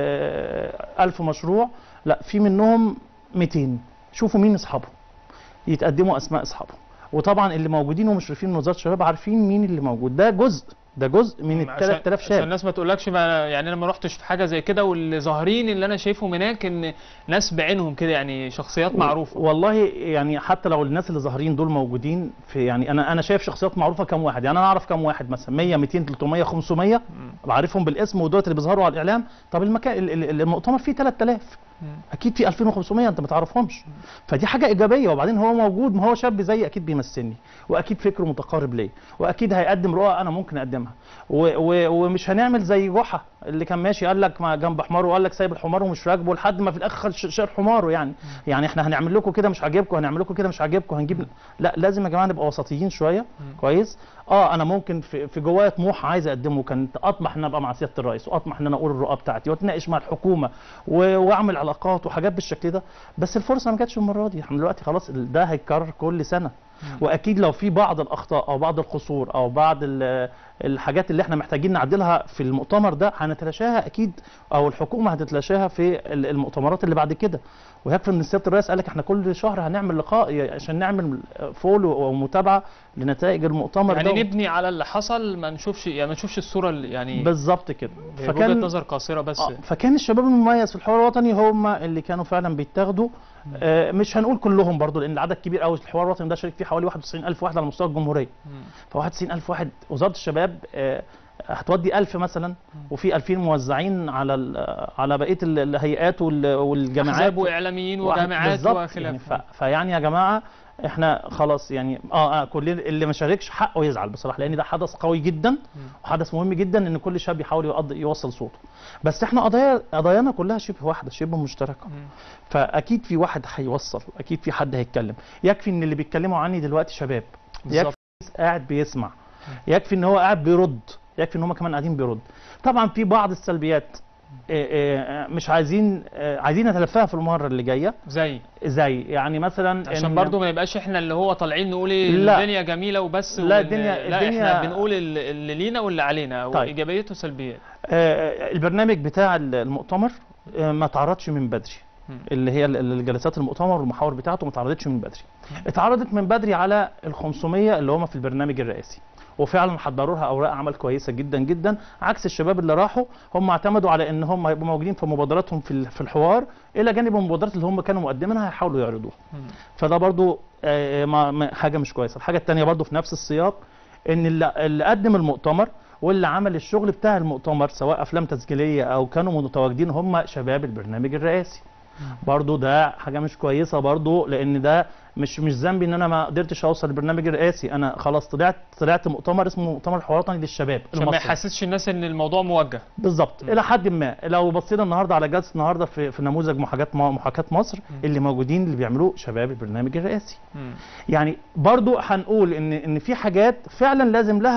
آه، ألف مشروع لا في منهم 200 شوفوا مين اصحابهم يتقدموا اسماء اصحابهم وطبعا اللي موجودين ومشرفين من وزاره الشباب عارفين مين اللي موجود ده جزء ده جزء من ال عشان- 3000 عشان شاب الناس ما تقولكش ما يعني انا ما رحتش في حاجه زي كده واللي ظاهرين اللي انا شايفهم هناك ان ناس بعينهم كده يعني شخصيات معروفه والله يعني حتى لو الناس اللي ظاهرين دول موجودين في يعني انا انا شايف شخصيات معروفه كام واحد يعني انا اعرف كام واحد مثلا 100 200 300 500 بعرفهم بالاسم ودول اللي بيظهروا على الاعلام طب المكان ال- ال- المؤتمر فيه 3000 مم. اكيد في 2500 انت ما تعرفهمش فدي حاجه ايجابيه وبعدين هو موجود ما هو شاب زيي اكيد بيمثلني واكيد فكره متقارب ليا واكيد هيقدم رؤى انا ممكن اقدمها و و ومش هنعمل زي جحا اللي كان ماشي قال لك مع جنب حماره وقال لك سايب الحمار ومش راكبه لحد ما في الاخر ش- شال حماره يعني يعني احنا هنعمل لكم كده مش عاجبكم هنعمل لكم كده مش عاجبكم هنجيب لا لازم يا جماعه نبقى وسطيين شويه كويس اه انا ممكن في, في جوايا طموح عايز اقدمه كنت اطمح ان أنا ابقى مع سياده الرئيس واطمح ان انا اقول الرؤى بتاعتي واتناقش مع الحكومه و- واعمل علاقات وحاجات بالشكل ده بس الفرصه ما جاتش المره دي احنا دلوقتي خلاص ال- ده هيتكرر كل سنه واكيد لو في بعض الاخطاء او بعض القصور او بعض ال- الحاجات اللي احنا محتاجين نعدلها في المؤتمر ده هنتلاشاها اكيد او الحكومه هتتلاشاها في ال- المؤتمرات اللي بعد كده ويكفي ان سياده الرئيس قال لك احنا كل شهر هنعمل لقاء عشان نعمل فولو او متابعه لنتائج المؤتمر يعني ده نبني على اللي حصل ما نشوفش يعني ما نشوفش الصوره اللي يعني بالظبط كده وجهه فكان نظر قاصره بس آه، فكان الشباب المميز في الحوار الوطني هم اللي كانوا فعلا بيتاخدوا آه، مش هنقول كلهم برضو لان العدد كبير قوي الحوار الوطني ده شارك فيه حوالي 91000 واحد على مستوى الجمهوريه مم. ف 91000 واحد وزاره الشباب آه، هتودي 1000 مثلا وفي 2000 موزعين على ال- على بقيه ال- الهيئات وال- والجامعات احزاب واعلاميين واحد- وجامعات بالظبط وخلافه يعني ف... فيعني يا جماعه احنا خلاص يعني اه, آه كل اللي ما شاركش حقه يزعل بصراحه لان ده حدث قوي جدا وحدث مهم جدا ان كل شاب يحاول يقض... يوصل صوته بس احنا قضايا قضايانا كلها شبه واحده شبه مشتركه مم. فاكيد في واحد هيوصل اكيد في حد هيتكلم يكفي ان اللي بيتكلموا عني دلوقتي شباب بالظبط. يكفي قاعد بيسمع يكفي ان هو قاعد بيرد يكفي ان هم كمان قاعدين بيرد طبعا في بعض السلبيات آه، آه، مش عايزين آه، عايزين نتلفاها في المره اللي جايه زي زي يعني مثلا عشان إن- برضو ما يبقاش احنا اللي هو طالعين نقول ايه لا. الدنيا جميله وبس لا، وإن- الدنيا- لا الدنيا- احنا بنقول اللي اللي لينا واللي علينا طيب. وايجابيات وسلبيات آه، البرنامج بتاع المؤتمر آه، ما اتعرضش من بدري مم. اللي هي ال- الجلسات المؤتمر والمحاور بتاعته ما اتعرضتش من بدري اتعرضت من بدري على ال 500 اللي هم في البرنامج الرئاسي وفعلا حضروا لها اوراق عمل كويسه جدا جدا عكس الشباب اللي راحوا هم اعتمدوا على ان هم هيبقوا موجودين في مبادراتهم في ال- في الحوار الى جانب المبادرات اللي هم كانوا مقدمينها هيحاولوا يعرضوها مم. فده برضو آه، ما- ما- حاجه مش كويسه الحاجه الثانيه برضو في نفس السياق ان اللي, اللي قدم المؤتمر واللي عمل الشغل بتاع المؤتمر سواء افلام تسجيليه او كانوا متواجدين هم شباب البرنامج الرئاسي برضو ده حاجه مش كويسه برضو لان ده مش مش ذنبي ان انا ما قدرتش اوصل للبرنامج الرئاسي انا خلاص طلعت طلعت مؤتمر اسمه مؤتمر الحوار الوطني للشباب عشان ما المصري. يحسسش الناس ان الموضوع موجه بالظبط الى حد ما لو بصينا النهارده على جلسه النهارده في, في نموذج محاكاه محاكاه مصر اللي موجودين اللي بيعملوه شباب البرنامج الرئاسي مم. يعني برضو هنقول ان ان في حاجات فعلا لازم لها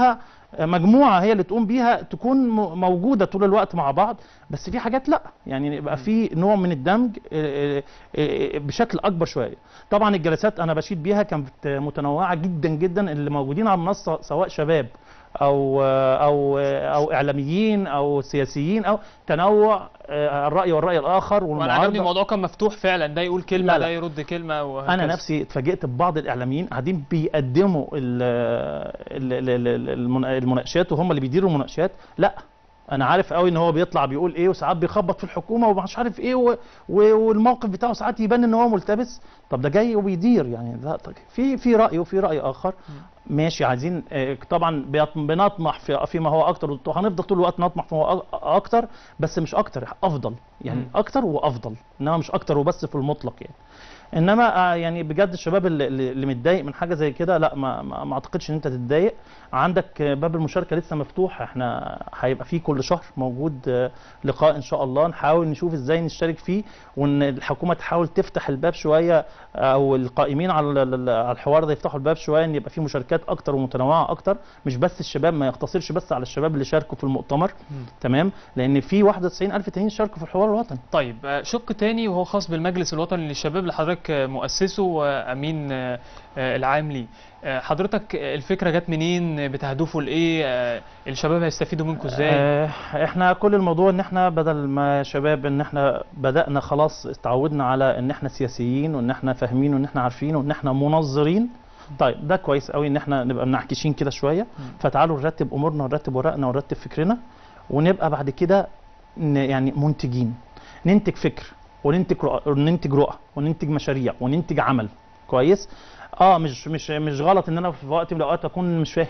مجموعه هي اللي تقوم بيها تكون م- موجوده طول الوقت مع بعض بس في حاجات لا يعني يبقى في نوع من الدمج آه، آه، آه، بشكل اكبر شويه طبعا الجلسات انا بشيد بيها كانت متنوعه جدا جدا اللي موجودين على المنصه سواء شباب او او او اعلاميين او سياسيين او تنوع آه، الراي والراي الاخر وانا عجبني والمعارضه الموضوع كان مفتوح فعلا ده يقول كلمه لا، لا. ده يرد كلمه وهكذا. انا نفسي اتفاجئت ببعض الاعلاميين قاعدين بيقدموا ال- ال- ال- ال- المنا- المناقشات وهم اللي بيديروا المناقشات لا انا عارف قوي ان هو بيطلع بيقول ايه وساعات بيخبط في الحكومه ومش عارف ايه و... و... والموقف بتاعه ساعات يبان ان هو ملتبس طب ده جاي وبيدير يعني لا طيب في في راي وفي راي اخر ماشي عايزين آه، طبعا بيط- بنطمح في فيما هو اكتر وهنفضل طول الوقت نطمح فيما هو أ- اكتر بس مش اكتر افضل يعني مم. اكتر وافضل انما مش اكتر وبس في المطلق يعني انما آه، يعني بجد الشباب اللي, اللي اللي متضايق من حاجه زي كده لا ما, ما, ما اعتقدش ان انت تتضايق عندك آه، باب المشاركه لسه مفتوح احنا هيبقى فيه كل شهر موجود آه، لقاء ان شاء الله نحاول نشوف ازاي نشترك فيه وان الحكومه تحاول تفتح الباب شويه آه، او القائمين على ال- ال- على الحوار ده يفتحوا الباب شويه ان يبقى فيه مشاركات اكتر ومتنوعه اكتر مش بس الشباب ما يقتصرش بس على الشباب اللي شاركوا في المؤتمر مم. تمام لان في 91000 تانيين شاركوا في الحوار الوطني طيب آه، شق تاني وهو خاص بالمجلس الوطني للشباب اللي حضرتك آه، مؤسسه وامين آه، آه، العام ليه آه، حضرتك آه، الفكره جت منين آه، بتهدفوا لايه آه، الشباب هيستفيدوا منكم ازاي آه، احنا كل الموضوع ان احنا بدل ما شباب ان احنا بدأنا خلاص اتعودنا على ان احنا سياسيين وان احنا فاهمين وان احنا عارفين وان احنا منظرين طيب ده كويس قوي ان احنا نبقى منعكشين كده شويه فتعالوا نرتب امورنا ونرتب ورقنا ونرتب فكرنا ونبقى بعد كده ن- يعني منتجين ننتج فكر وننتج رؤى وننتج رؤى وننتج مشاريع وننتج عمل كويس اه مش مش مش غلط ان انا في وقت من الاوقات اكون مش فاهم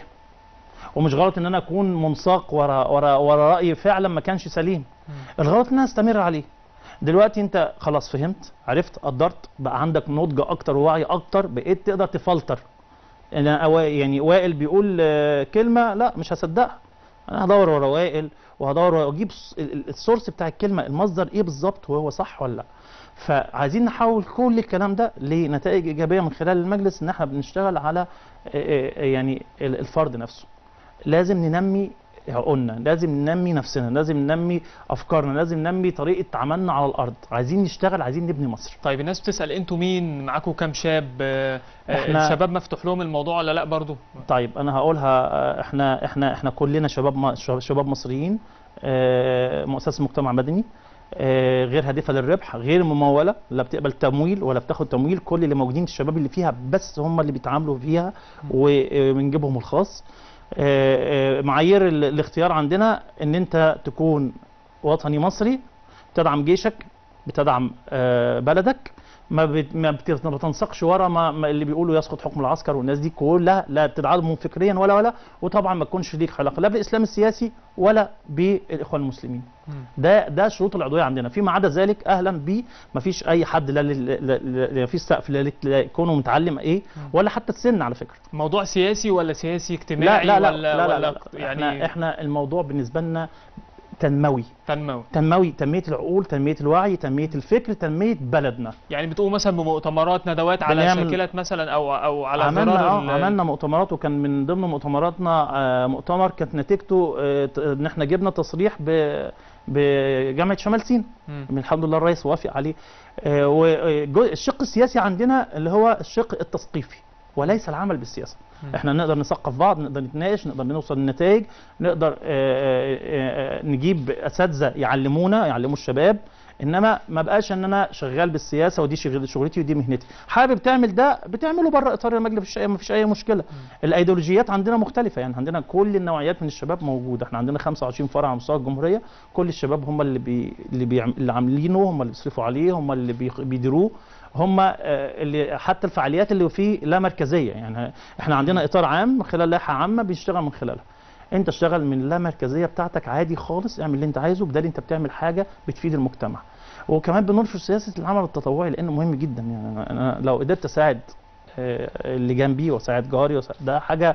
ومش غلط ان انا اكون منساق ورا ورا ورا راي فعلا ما كانش سليم الغلط ان انا استمر عليه دلوقتي انت خلاص فهمت عرفت قدرت بقى عندك نضج اكتر ووعي اكتر بقيت تقدر تفلتر انا أوا- يعني وائل بيقول آه، كلمه لا مش هصدقها انا هدور ورا وائل وهدور ورا- واجيب الس- ال- ال- السورس بتاع الكلمه المصدر ايه بالظبط وهو صح ولا لا فعايزين نحول كل الكلام ده لنتائج ايجابيه من خلال المجلس ان احنا بنشتغل على آه، آه، يعني ال- الفرد نفسه لازم ننمي عقولنا لازم ننمي نفسنا لازم ننمي افكارنا لازم ننمي طريقه عملنا على الارض عايزين نشتغل عايزين نبني مصر طيب الناس بتسال انتوا مين معاكم كام شاب آه، آه، إحنا- الشباب مفتوح لهم الموضوع ولا لا برضو طيب انا هقولها آه، احنا احنا احنا كلنا شباب م- شباب- شباب مصريين آه، مؤسسه مجتمع مدني آه، غير هادفه للربح غير مموله لا بتقبل تمويل ولا بتاخد تمويل كل اللي موجودين الشباب اللي فيها بس هم اللي بيتعاملوا فيها وبنجيبهم الخاص آه، آه، معايير ال- الاختيار عندنا ان انت تكون وطني مصري بتدعم جيشك بتدعم آه، بلدك ما بت- ما بت- ما بتنسقش ورا ما ما اللي بيقولوا يسقط حكم العسكر والناس دي كلها لا بتدعمهم فكريا ولا ولا وطبعا ما تكونش ليك علاقه لا بالاسلام السياسي ولا بالاخوان المسلمين مم. ده ده شروط العضويه عندنا فيما عدا ذلك اهلا بيه ما فيش اي حد لا لل- لا- لا- لا في سقف لا لت- لا يكونوا متعلم ايه ولا حتى السن على فكره موضوع سياسي ولا سياسي اجتماعي لا لا لا ولا لا, لا, ولا لا, يعني احنا احنا الموضوع بالنسبه لنا تنموي تنموي تنموي تنميه العقول تنميه الوعي تنميه الفكر تنميه بلدنا يعني بتقوموا مثلا بمؤتمرات ندوات على بنعمل- شاكلة مثلا او او على عملنا غرار اه ال- عملنا مؤتمرات وكان من ضمن مؤتمراتنا آه مؤتمر كانت نتيجته آه ت- ان احنا جبنا تصريح ب بجامعه شمال سيناء مم. من الحمد لله الرئيس وافق عليه آه والشق السياسي عندنا اللي هو الشق التثقيفي وليس العمل بالسياسه مم. احنا نقدر نثقف بعض نقدر نتناقش نقدر نوصل لنتائج نقدر آه، آه، آه، نجيب اساتذه يعلمونا يعلموا الشباب انما ما بقاش ان انا شغال بالسياسه ودي شغل- شغلتي ودي مهنتي حابب تعمل ده بتعمله بره اطار المجلس مفيش اي مفيش اي مشكله الايديولوجيات عندنا مختلفه يعني عندنا كل النوعيات من الشباب موجوده احنا عندنا 25 فرع على مستوى الجمهوريه كل الشباب هم اللي بي اللي, بيعم... اللي عاملينه هم اللي بيصرفوا عليه هم اللي بي... بيديروه هم آه، اللي حتى الفعاليات اللي فيه لا مركزيه يعني احنا عندنا اطار عام من خلال لائحه عامه بيشتغل من خلالها انت اشتغل من لا مركزيه بتاعتك عادي خالص اعمل اللي انت عايزه بدل انت بتعمل حاجه بتفيد المجتمع وكمان بننشر سياسه العمل التطوعي لانه مهم جدا يعني انا لو قدرت اساعد آه، اللي جنبي واساعد جاري وأساعد ده حاجه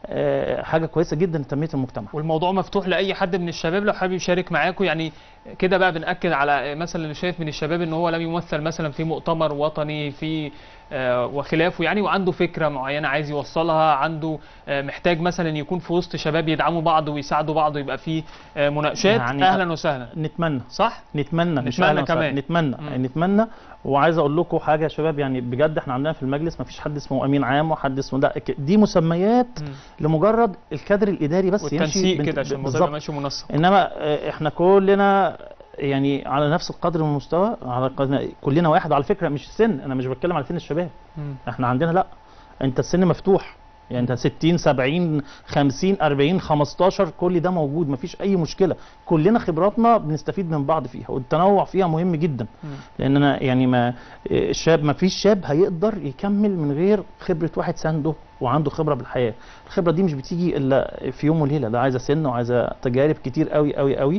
آه، حاجه كويسه جدا لتنميه المجتمع والموضوع مفتوح لاي حد من الشباب لو حابب يشارك معاكم يعني كده بقى بنأكد على مثلا اللي شايف من الشباب ان هو لم يمثل مثلا في مؤتمر وطني في آه، وخلافه يعني وعنده فكره معينه عايز يوصلها عنده آه، محتاج مثلا يكون في وسط شباب يدعموا بعض ويساعدوا بعض ويبقى في آه، مناقشات يعني اهلا وسهلا نتمنى صح نتمنى مش نتمنى أهلاً وسهلاً، كمان. نتمنى مم. نتمنى وعايز اقول لكم حاجه يا شباب يعني بجد احنا عندنا في المجلس ما فيش حد اسمه امين عام وحد اسمه لا ك- دي مسميات مم. لمجرد الكادر الاداري بس يمشي والتنسيق بنت- كده عشان الموضوع بالظبط. يبقى ماشي منسق انما آه، احنا كلنا يعني على نفس القدر من المستوى على قد- كلنا واحد على فكره مش السن انا مش بتكلم على سن الشباب مم. احنا عندنا لا انت السن مفتوح يعني انت 60 70 50 40 15 كل ده موجود مفيش اي مشكله كلنا خبراتنا بنستفيد من بعض فيها والتنوع فيها مهم جدا مم. لان انا يعني ما الشاب ما فيش شاب هيقدر يكمل من غير خبره واحد سانده وعنده خبره بالحياه الخبره دي مش بتيجي الا في يوم وليله ده عايزه سن وعايزه تجارب كتير قوي قوي قوي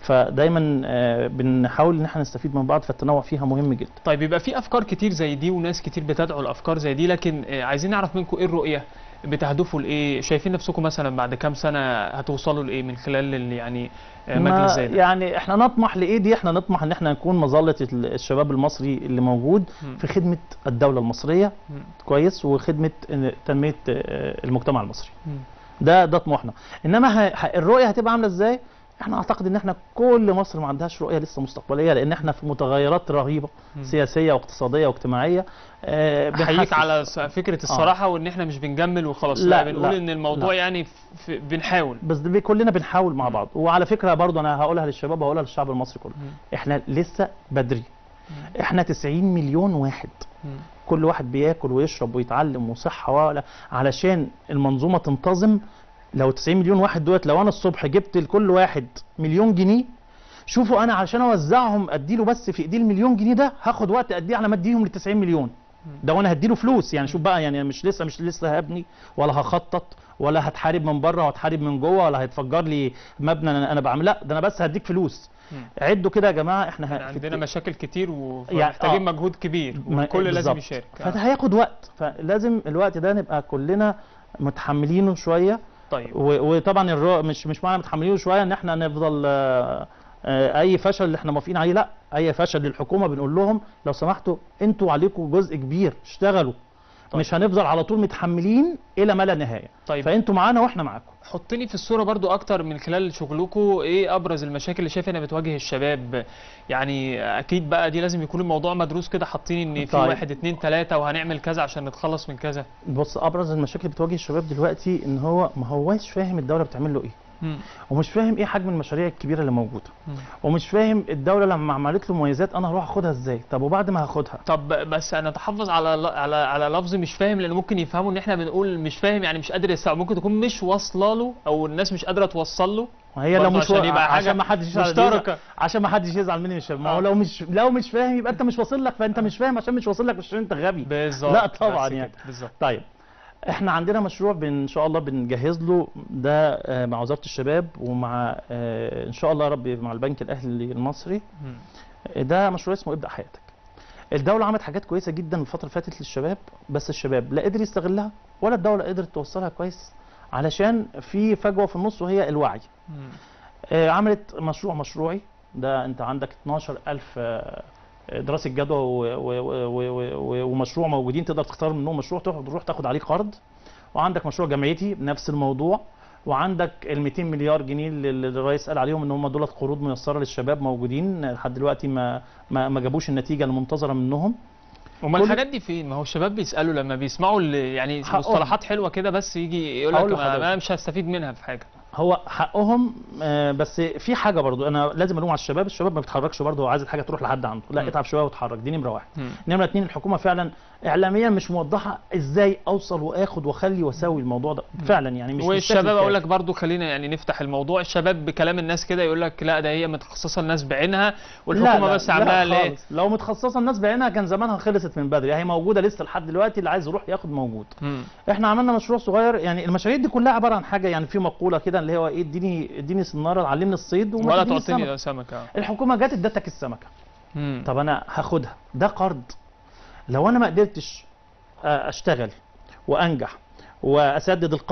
فدايما آه، بنحاول ان احنا نستفيد من بعض فالتنوع فيها مهم جدا طيب يبقى في افكار كتير زي دي وناس كتير بتدعو لافكار زي دي لكن آه، عايزين نعرف منكم ايه الرؤيه بتهدفوا لايه شايفين نفسكم مثلا بعد كام سنه هتوصلوا لايه من خلال ال- يعني آه، ما مجلس زي ده يعني احنا نطمح لايه دي احنا نطمح ان احنا نكون مظله ال- الشباب المصري اللي موجود مم. في خدمه الدوله المصريه مم. كويس وخدمه آه، تنميه آه، المجتمع المصري مم. ده ده طموحنا انما ه- ه- الرؤيه هتبقى عامله ازاي احنا اعتقد ان احنا كل مصر ما عندهاش رؤيه لسه مستقبليه لان احنا في متغيرات رهيبه مم. سياسيه واقتصاديه واجتماعيه آه احييك بنحسس- على س- فكره الصراحه وان احنا مش بنجمل وخلاص لا, لا، بنقول لا، ان الموضوع لا. يعني في بنحاول بس ده كلنا بنحاول مع بعض وعلى فكره برضو انا هقولها للشباب وهقولها للشعب المصري كله مم. احنا لسه بدري مم. احنا 90 مليون واحد مم. كل واحد بياكل ويشرب ويتعلم وصحه ولا علشان المنظومه تنتظم لو 90 مليون واحد دولت لو انا الصبح جبت لكل واحد مليون جنيه شوفوا انا علشان اوزعهم اديله بس في ايديه المليون جنيه ده هاخد وقت قد ايه على ما اديهم ل 90 مليون ده وانا هديله فلوس يعني شوف بقى يعني مش لسه مش لسه هبني ولا هخطط ولا هتحارب من بره وهتحارب من جوه ولا هيتفجر لي مبنى انا أنا بعمل لا ده انا بس هديك فلوس مم. عدوا كده يا جماعه احنا ه- يعني في عندنا الت- مشاكل كتير يعني ومحتاجين آه. مجهود كبير ما- والكل لازم بالظبط. يشارك آه. فده هياخد وقت فلازم الوقت ده نبقى كلنا متحملينه شويه طيب و- وطبعا الرو... مش مش معنى متحملينه شويه ان احنا نفضل آه، آه، اي فشل اللي احنا موافقين عليه لا اي فشل للحكومه بنقول لهم لو سمحتوا انتوا عليكم جزء كبير اشتغلوا طيب. مش هنفضل على طول متحملين الى ما لا نهايه طيب فانتوا معانا واحنا معاكم حطني في الصورة برضو أكتر من خلال شغلكم إيه أبرز المشاكل اللي شايف إنها بتواجه الشباب يعني أكيد بقى دي لازم يكون الموضوع مدروس كده حاطين إن في طيب. واحد اتنين تلاتة وهنعمل كذا عشان نتخلص من كذا بص ابرز المشاكل اللي بتواجه الشباب دلوقتي ان هو ما هواش فاهم الدوله بتعمل له ايه مم. ومش فاهم ايه حجم المشاريع الكبيره اللي موجوده مم. ومش فاهم الدوله لما عملت له مميزات انا هروح اخدها ازاي طب وبعد ما هاخدها طب بس أنا أتحفظ على ل- على على لفظ مش فاهم لأن ممكن يفهموا إن إحنا بنقول مش فاهم يعني مش قادر يستوعب ممكن تكون مش واصلة له أو الناس مش قادرة توصل له ما هي لو برضه مش عشان يبقى حاجة عشان ما حدش يزعل مشتركة. عشان ما حدش يزعل مني من الشباب ما هو آه. لو مش لو مش فاهم يبقى انت مش واصل لك فانت مش فاهم عشان مش واصل لك مش عشان انت غبي بالظبط لا طبعا بس يعني. كده، بالظبط طيب احنا عندنا مشروع بن ان شاء الله بنجهز له ده آه، مع وزاره الشباب ومع آه، ان شاء الله يا رب مع البنك الاهلي المصري مم. آه، ده مشروع اسمه ابدا حياتك الدوله عملت حاجات كويسه جدا الفتره اللي فاتت للشباب بس الشباب لا قدر يستغلها ولا الدوله قدرت توصلها كويس علشان في فجوه في النص وهي الوعي مم. آه، عملت مشروع مشروعي ده انت عندك 12000 آه، دراسه جدوى و- و- و- و- و- ومشروع موجودين تقدر تختار منهم مشروع تروح تروح تاخد عليه قرض وعندك مشروع جمعيتي بنفس الموضوع وعندك ال 200 مليار جنيه اللي اللي الرئيس قال عليهم ان هم دولت قروض ميسره للشباب موجودين لحد دلوقتي ما ما ما جابوش النتيجه المنتظره منهم وما كل- الحاجات دي فين؟ ما هو الشباب بيسألوا لما بيسمعوا اللي يعني حقهم. مصطلحات حلوة كده بس يجي يقول لك هقول ما لحضرتك. انا مش هستفيد منها في حاجة. هو حقهم آه، بس في حاجه برضو انا لازم الوم على الشباب الشباب ما بيتحركش برضو هو عايز الحاجه تروح لحد عنده لا مم. اتعب شويه واتحرك دي نمره واحد مم. نمره اتنين الحكومه فعلا اعلاميا مش موضحه ازاي اوصل واخد واخلي واسوي الموضوع ده فعلا يعني مش والشباب بالشكل اقول الكافي. لك برضو خلينا يعني نفتح الموضوع الشباب بكلام الناس كده يقول لك لا ده هي متخصصة لناس بعينها والحكومة لا بس لا عاملاها لا ليه؟ خالص. لو متخصصه الناس بعينها كان زمانها خلصت من بدري هي موجوده لسه لحد دلوقتي اللي عايز يروح ياخد موجود مم. احنا عملنا مشروع صغير يعني المشاريع دي كلها عباره عن حاجه يعني في مقوله كده اللي هو ايه اديني اديني سناره علمني الصيد وما ولا تديني تعطيني السمك. سمكة آه. الحكومه جت ادتك السمكه مم. طب انا هاخدها ده قرض لو انا ما قدرتش آه، اشتغل وانجح واسدد القرض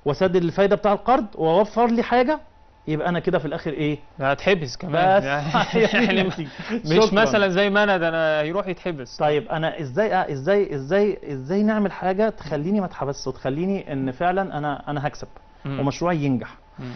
واسدد الفايده بتاع القرض واوفر لي حاجه يبقى انا كده في الاخر ايه هتحبس كمان بس يعني, يعني مش شكراً. مثلا زي ما انا ده انا هيروح يتحبس طيب انا ازاي آه ازاي ازاي ازاي نعمل حاجه تخليني ما اتحبسش وتخليني ان فعلا انا انا هكسب مم. ومشروعي ينجح مم.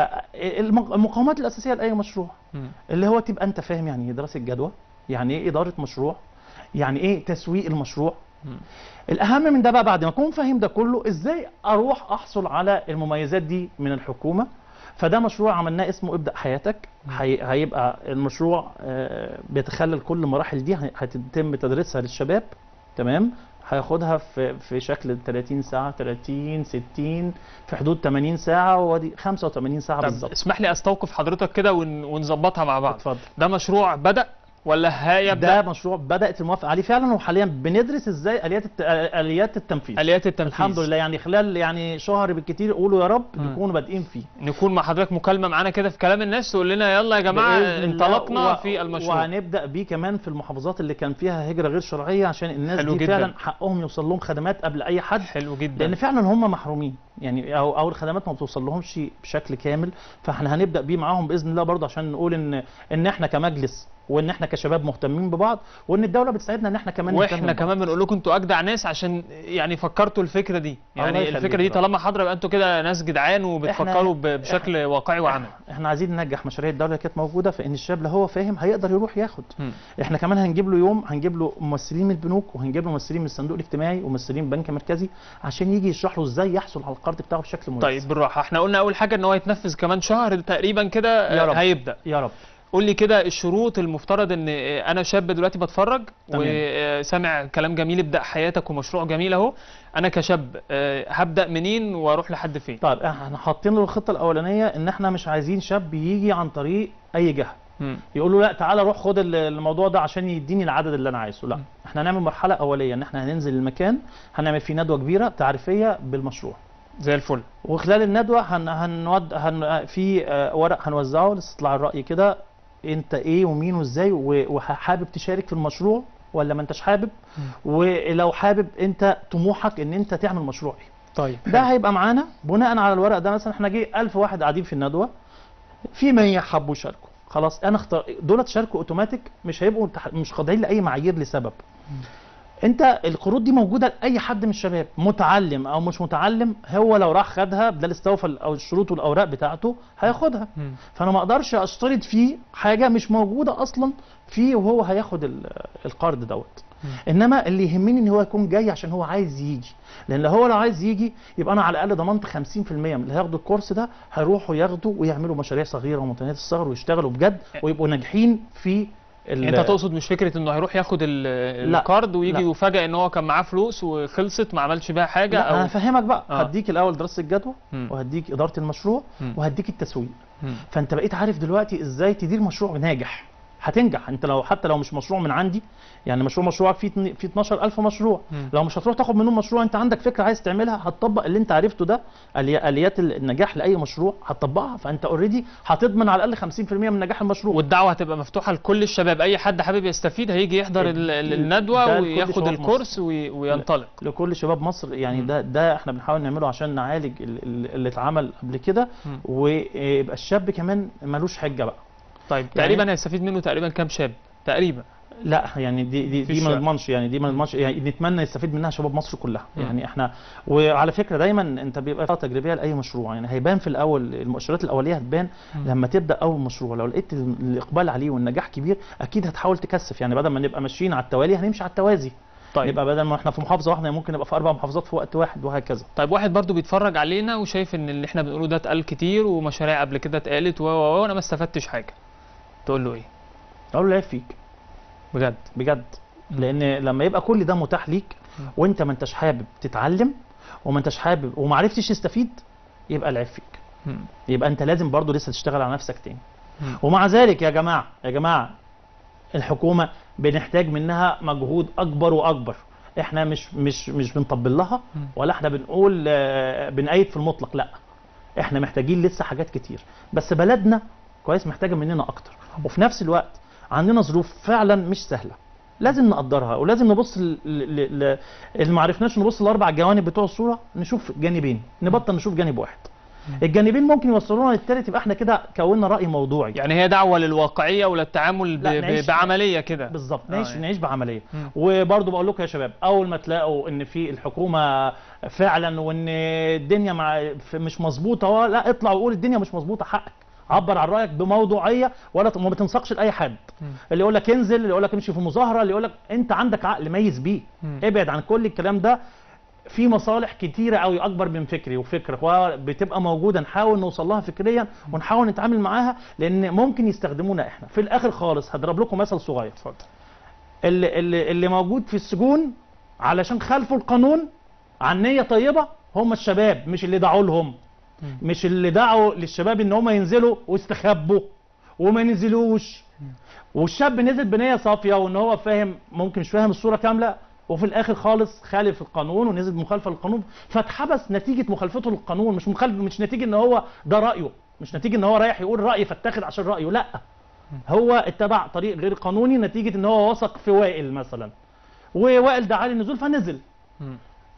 فالمقاومات الاساسيه لاي مشروع مم. اللي هو تبقى انت فاهم يعني ايه دراسه جدوى يعني ايه اداره مشروع يعني ايه تسويق المشروع مم. الاهم من ده بقى بعد ما اكون فاهم ده كله ازاي اروح احصل على المميزات دي من الحكومه فده مشروع عملناه اسمه ابدا حياتك هي- هيبقى المشروع آه، بيتخلل كل المراحل دي هي- هتتم تدريسها للشباب تمام هياخدها في في شكل 30 ساعه 30 60 في حدود 80 ساعه ودي 85 ساعه طب بالظبط اسمح لي استوقف حضرتك كده ون- ونظبطها مع بعض اتفضل ده مشروع بدأ ولا هيبدأ ده مشروع بدات الموافقه عليه فعلا وحاليا بندرس ازاي اليات الت... اليات التنفيذ آليات التنفيذ الحمد لله يعني خلال يعني شهر بالكتير قولوا يا رب مم. نكونوا بادئين فيه نكون مع حضرتك مكالمة معانا كده في كلام الناس تقول لنا يلا يا جماعة بإذن الله. انطلقنا و- في المشروع وهنبدا بيه كمان في المحافظات اللي كان فيها هجره غير شرعيه عشان الناس حلو دي جدا. فعلا حقهم يوصل لهم خدمات قبل اي حد حلو جدا لان فعلا هم محرومين يعني او او الخدمات ما بتوصل لهمش بشكل كامل فاحنا هنبدا بيه معاهم باذن الله برضه عشان نقول ان ان احنا كمجلس وان احنا كشباب مهتمين ببعض وان الدوله بتساعدنا ان احنا كمان نهتم واحنا ببعض. كمان بنقول لكم انتوا اجدع ناس عشان يعني فكرتوا الفكره دي الله يعني يخليك الفكره دي طبعا. طالما حاضره يبقى انتوا كده ناس جدعان وبتفكروا ب- بشكل واقعي وعملي احنا عايزين ننجح مشاريع الدوله اللي كانت موجوده فان الشاب لو هو فاهم هيقدر يروح ياخد مم. احنا كمان هنجيب له يوم هنجيب له ممثلين من البنوك وهنجيب له ممثلين من الصندوق الاجتماعي وممثلين بنك مركزي عشان يجي يشرح له ازاي يحصل على القرض بتاعه بشكل مناسب طيب بالراحه احنا قلنا اول حاجه ان هو يتنفذ كمان شهر تقريبا كده يا آه، رب. هيبدا يا رب قول لي كده الشروط المفترض ان آه، انا شاب دلوقتي بتفرج تمام. وسامع كلام جميل ابدا حياتك ومشروع جميل اهو انا كشاب آه، هبدا منين واروح لحد فين طيب احنا حاطين له الخطه الاولانيه ان احنا مش عايزين شاب يجي عن طريق اي جهه مم. يقول له لا تعالى روح خد ال- الموضوع ده عشان يديني العدد اللي انا عايزه لا م. احنا هنعمل مرحله اوليه ان احنا هننزل المكان هنعمل فيه ندوه كبيره تعريفيه بالمشروع زي الفل وخلال الندوه هن هنود هن في آه، ورق هنوزعه لاستطلاع الراي كده انت ايه ومين وازاي و- وحابب تشارك في المشروع ولا ما انتش حابب ولو حابب انت طموحك ان انت تعمل مشروع ايه طيب ده هيبقى معانا بناء على الورق ده مثلا احنا جه 1000 واحد قاعدين في الندوه في 100 حبوا يشاركوا خلاص انا اختار دول تشاركوا اوتوماتيك مش هيبقوا تح- مش خاضعين لاي معايير لسبب انت القروض دي موجوده لاي حد من الشباب متعلم او مش متعلم هو لو راح خدها بدل استوفى ال- او الشروط والاوراق بتاعته هياخدها مم. فانا ما اقدرش اشترط فيه حاجه مش موجوده اصلا فيه وهو هياخد ال- القرض دوت انما اللي يهمني ان هو يكون جاي عشان هو عايز يجي لان لو هو لو عايز يجي يبقى انا على الاقل ضمنت 50% من اللي هياخدوا الكورس ده هيروحوا ياخدوا ويعملوا مشاريع صغيره ومتناهيه الصغر ويشتغلوا بجد ويبقوا ناجحين في ال- انت تقصد مش فكره انه هيروح ياخد ال- لا، الكارد ويجي لا. يفاجئ ان هو كان معاه فلوس وخلصت ما عملش بيها حاجه لا انا او هفهمك بقى آه. هديك الاول دراسه الجدوى مم. وهديك اداره المشروع مم. وهديك التسويق مم. فانت بقيت عارف دلوقتي ازاي تدير مشروع ناجح هتنجح انت لو حتى لو مش مشروع من عندي يعني مشروع مشروعك فيه اتنين- فيه 12000 مشروع مم. لو مش هتروح تاخد منهم مشروع انت عندك فكره عايز تعملها هتطبق اللي انت عرفته ده الي- اليات النجاح لاي مشروع هتطبقها فانت اوريدي هتضمن على الاقل 50% من نجاح المشروع والدعوه هتبقى مفتوحه لكل الشباب اي حد حابب يستفيد هيجي يحضر ال- ال- الندوه ده لكل وياخد شباب الكورس وي- وينطلق لكل شباب مصر يعني مم. ده ده احنا بنحاول نعمله عشان نعالج ال- ال- اللي اتعمل قبل كده مم. ويبقى الشاب كمان ملوش حجه بقى طيب تقريبا هيستفيد منه تقريبا كام شاب تقريبا لا يعني دي دي, مفيش دي ما فرق. نضمنش يعني دي ما نضمنش يعني نتمنى يستفيد منها شباب مصر كلها مم. يعني احنا وعلى فكره دايما انت بيبقى فيها تجريبيه لاي مشروع يعني هيبان في الاول المؤشرات الاوليه هتبان مم. لما تبدا اول مشروع لو لقيت ال- الاقبال عليه والنجاح كبير اكيد هتحاول تكثف يعني بدل ما نبقى ماشيين على التوالي هنمشي على التوازي طيب نبقى بدل ما احنا في محافظه واحده ممكن نبقى في اربع محافظات في وقت واحد وهكذا طيب واحد برضو بيتفرج علينا وشايف ان اللي احنا بنقوله ده اتقال كتير ومشاريع قبل كده اتقالت و و و وانا ما استفدتش حاجه تقول له ايه اقول له عيب فيك بجد بجد مم. لان لما يبقى كل ده متاح ليك مم. وانت ما انتش حابب تتعلم وما انتش حابب وما عرفتش تستفيد يبقى العيب فيك مم. يبقى انت لازم برضو لسه تشتغل على نفسك تاني مم. ومع ذلك يا جماعه يا جماعه الحكومه بنحتاج منها مجهود اكبر واكبر احنا مش مش مش بنطبل لها مم. ولا احنا بنقول آه، بنأيد في المطلق لا احنا محتاجين لسه حاجات كتير بس بلدنا كويس محتاجه مننا اكتر وفي نفس الوقت عندنا ظروف فعلا مش سهله لازم نقدرها ولازم نبص ل... ل... ل... اللي ما عرفناش نبص لاربع جوانب بتوع الصوره نشوف جانبين نبطل نشوف جانب واحد الجانبين ممكن يوصلونا للتالت يبقى احنا كده كونا راي موضوعي يعني هي دعوه للواقعيه وللتعامل ب... لا، ب... نعيش- بعمليه كده بالظبط آه، نعيش يعني. نعيش بعمليه مم. وبرضه بقول لكم يا شباب اول ما تلاقوا ان في الحكومه فعلا وان الدنيا مع في- مش مظبوطه ولا- لا اطلع وقول الدنيا مش مظبوطه حقك عبر عن رايك بموضوعيه ولا ت- وما تنسقش لاي حد مم. اللي يقول لك انزل اللي يقول لك امشي في مظاهره اللي يقول لك انت عندك عقل ميز بيه مم. ابعد عن كل الكلام ده في مصالح كتيره قوي اكبر من فكري وفكرك وبتبقى موجوده نحاول نوصل لها فكريا ونحاول نتعامل معاها لان ممكن يستخدمونا احنا في الاخر خالص هضرب لكم مثل صغير اتفضل اللي, اللي, اللي موجود في السجون علشان خالفوا القانون عن نية طيبة هم الشباب مش اللي دعوا لهم مم. مش اللي دعوا للشباب ان هم ينزلوا واستخبوا وما نزلوش والشاب نزل بنية صافية وان هو فاهم ممكن مش فاهم الصورة كاملة وفي الاخر خالص خالف القانون ونزل مخالفة للقانون فاتحبس نتيجة مخالفته للقانون مش مخالف مش نتيجة ان هو ده رأيه مش نتيجة ان هو رايح يقول رأي فاتاخد عشان رأيه لا هو اتبع طريق غير قانوني نتيجة ان هو وثق في وائل مثلا ووائل دعا للنزول فنزل مم.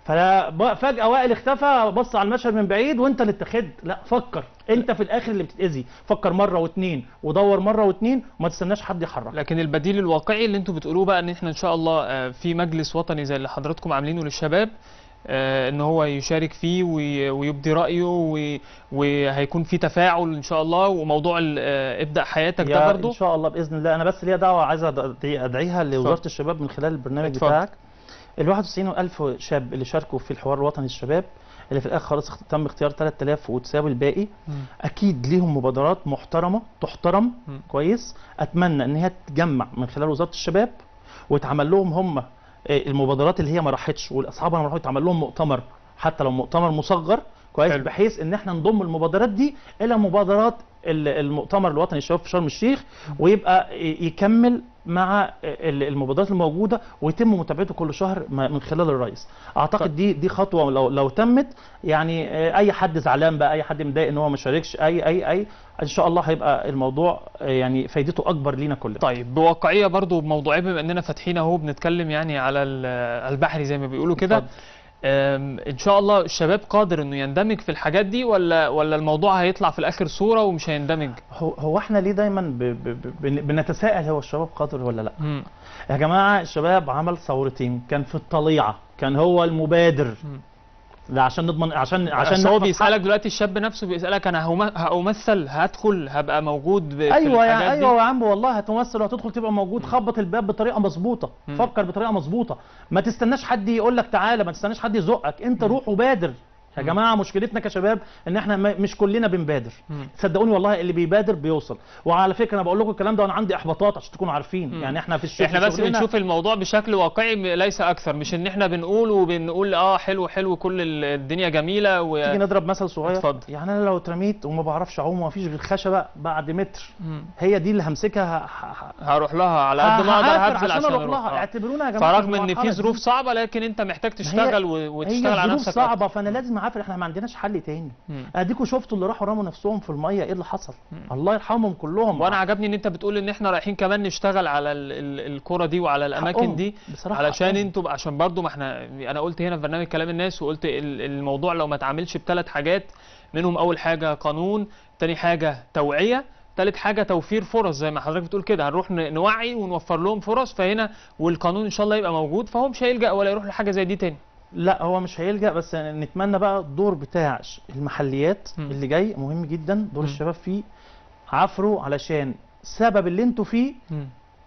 ففجأة وائل اختفى بص على المشهد من بعيد وانت اللي اتخذت لا فكر انت في الاخر اللي بتتأذي فكر مرة واتنين ودور مرة واتنين وما تستناش حد يحرك لكن البديل الواقعي اللي انتوا بتقولوه بقى ان احنا ان شاء الله آه، في مجلس وطني زي اللي حضراتكم عاملينه للشباب آه، ان هو يشارك فيه وي- ويبدي رايه وي- وهيكون في تفاعل ان شاء الله وموضوع ال- آه، ابدا حياتك ده يا برضو ان شاء الله باذن الله انا بس ليا دعوه عايز أدعي- ادعيها لوزاره اتفضل. الشباب من خلال البرنامج اتفضل. بتاعك ال 91000 شاب اللي شاركوا في الحوار الوطني للشباب اللي في الاخر خلاص اخت- تم اختيار 3000 وتساوي الباقي مم. اكيد ليهم مبادرات محترمه تحترم مم. كويس اتمنى ان هي تتجمع من خلال وزاره الشباب ويتعمل لهم هم آه، المبادرات اللي هي ما راحتش والاصحاب ما راحوا يتعمل لهم مؤتمر حتى لو مؤتمر مصغر كويس حلو. بحيث ان احنا نضم المبادرات دي الى مبادرات ال- المؤتمر الوطني للشباب في شرم الشيخ ويبقى ي- يكمل مع ال- المبادرات الموجوده ويتم متابعته كل شهر م- من خلال الرئيس اعتقد دي دي خطوه لو لو تمت يعني آه، اي حد زعلان بقى اي حد متضايق ان هو ما شاركش اي اي اي ان شاء الله هيبقى الموضوع آه، يعني فايدته اكبر لينا كلنا طيب بواقعيه برضو بموضوعيه بما اننا فاتحين اهو بنتكلم يعني على ال- البحري زي ما بيقولوا كده اتفضل. أم، ان شاء الله الشباب قادر انه يندمج في الحاجات دي ولا ولا الموضوع هيطلع في الاخر صوره ومش هيندمج هو هو احنا ليه دايما ب ب ب بن- بنتساءل هو الشباب قادر ولا لا مم. يا جماعه الشباب عمل ثورتين كان في الطليعه كان هو المبادر مم. ده عشان نضمن عشان عشان عشان هو نحفظ بيسالك حق- دلوقتي الشاب نفسه بيسالك انا هوم- هامثل هدخل هبقى موجود ب- في ايوه يا الحاجات دي ايوه يا عم والله هتمثل وهتدخل تبقى موجود خبط الباب بطريقه مظبوطه مم. فكر بطريقه مظبوطه ما تستناش حد يقول لك تعالى ما تستناش حد يزقك انت روح وبادر يا مم. جماعه مشكلتنا كشباب ان احنا ما- مش كلنا بنبادر مم. صدقوني والله اللي بيبادر بيوصل وعلى فكره انا بقول لكم الكلام ده وانا عندي احباطات عشان تكونوا عارفين مم. يعني احنا في الشغل احنا بس شغلنا- بنشوف الموضوع بشكل واقعي م- ليس اكثر مش ان احنا بنقول وبنقول اه حلو حلو كل ال- الدنيا جميله و... تيجي نضرب مثل صغير اتفضل. يعني انا لو اترميت وما بعرفش اعوم ومفيش غير خشبه بعد متر مم. هي دي اللي همسكها ه- ه- هروح لها على قد ما اقدر هعافر هبذل عشان عشان اروح لها اروح آه. اعتبرونا يا جماعه فرغم ان في ظروف صعبه لكن انت محتاج هي- تشتغل و- وتشتغل هي على الظروف نفسك صعبه فانا لازم اعافر احنا ما عندناش حل تاني مم. اديكوا شفتوا اللي راحوا رموا نفسهم في الميه ايه اللي حصل مم. الله يرحمهم كلهم وانا عجبني ان انت بتقول ان احنا رايحين كمان نشتغل على ال- ال- الكرة دي وعلى الاماكن حقهم. دي بصراحة علشان حقهم. انتوا عشان برضو ما احنا انا قلت هنا في برنامج كلام الناس وقلت ال- الموضوع لو ما اتعاملش بثلاث حاجات منهم اول حاجه قانون تاني حاجه توعيه تالت حاجة توفير فرص زي ما حضرتك بتقول كده هنروح ن- نوعي ونوفر لهم فرص فهنا والقانون ان شاء الله يبقى موجود فهو مش هيلجأ ولا يروح لحاجة زي دي تاني لا هو مش هيلجا بس نتمنى بقى الدور بتاع ش- المحليات مم. اللي جاي مهم جدا دور مم. الشباب فيه عفروا علشان سبب اللي انتوا فيه مم.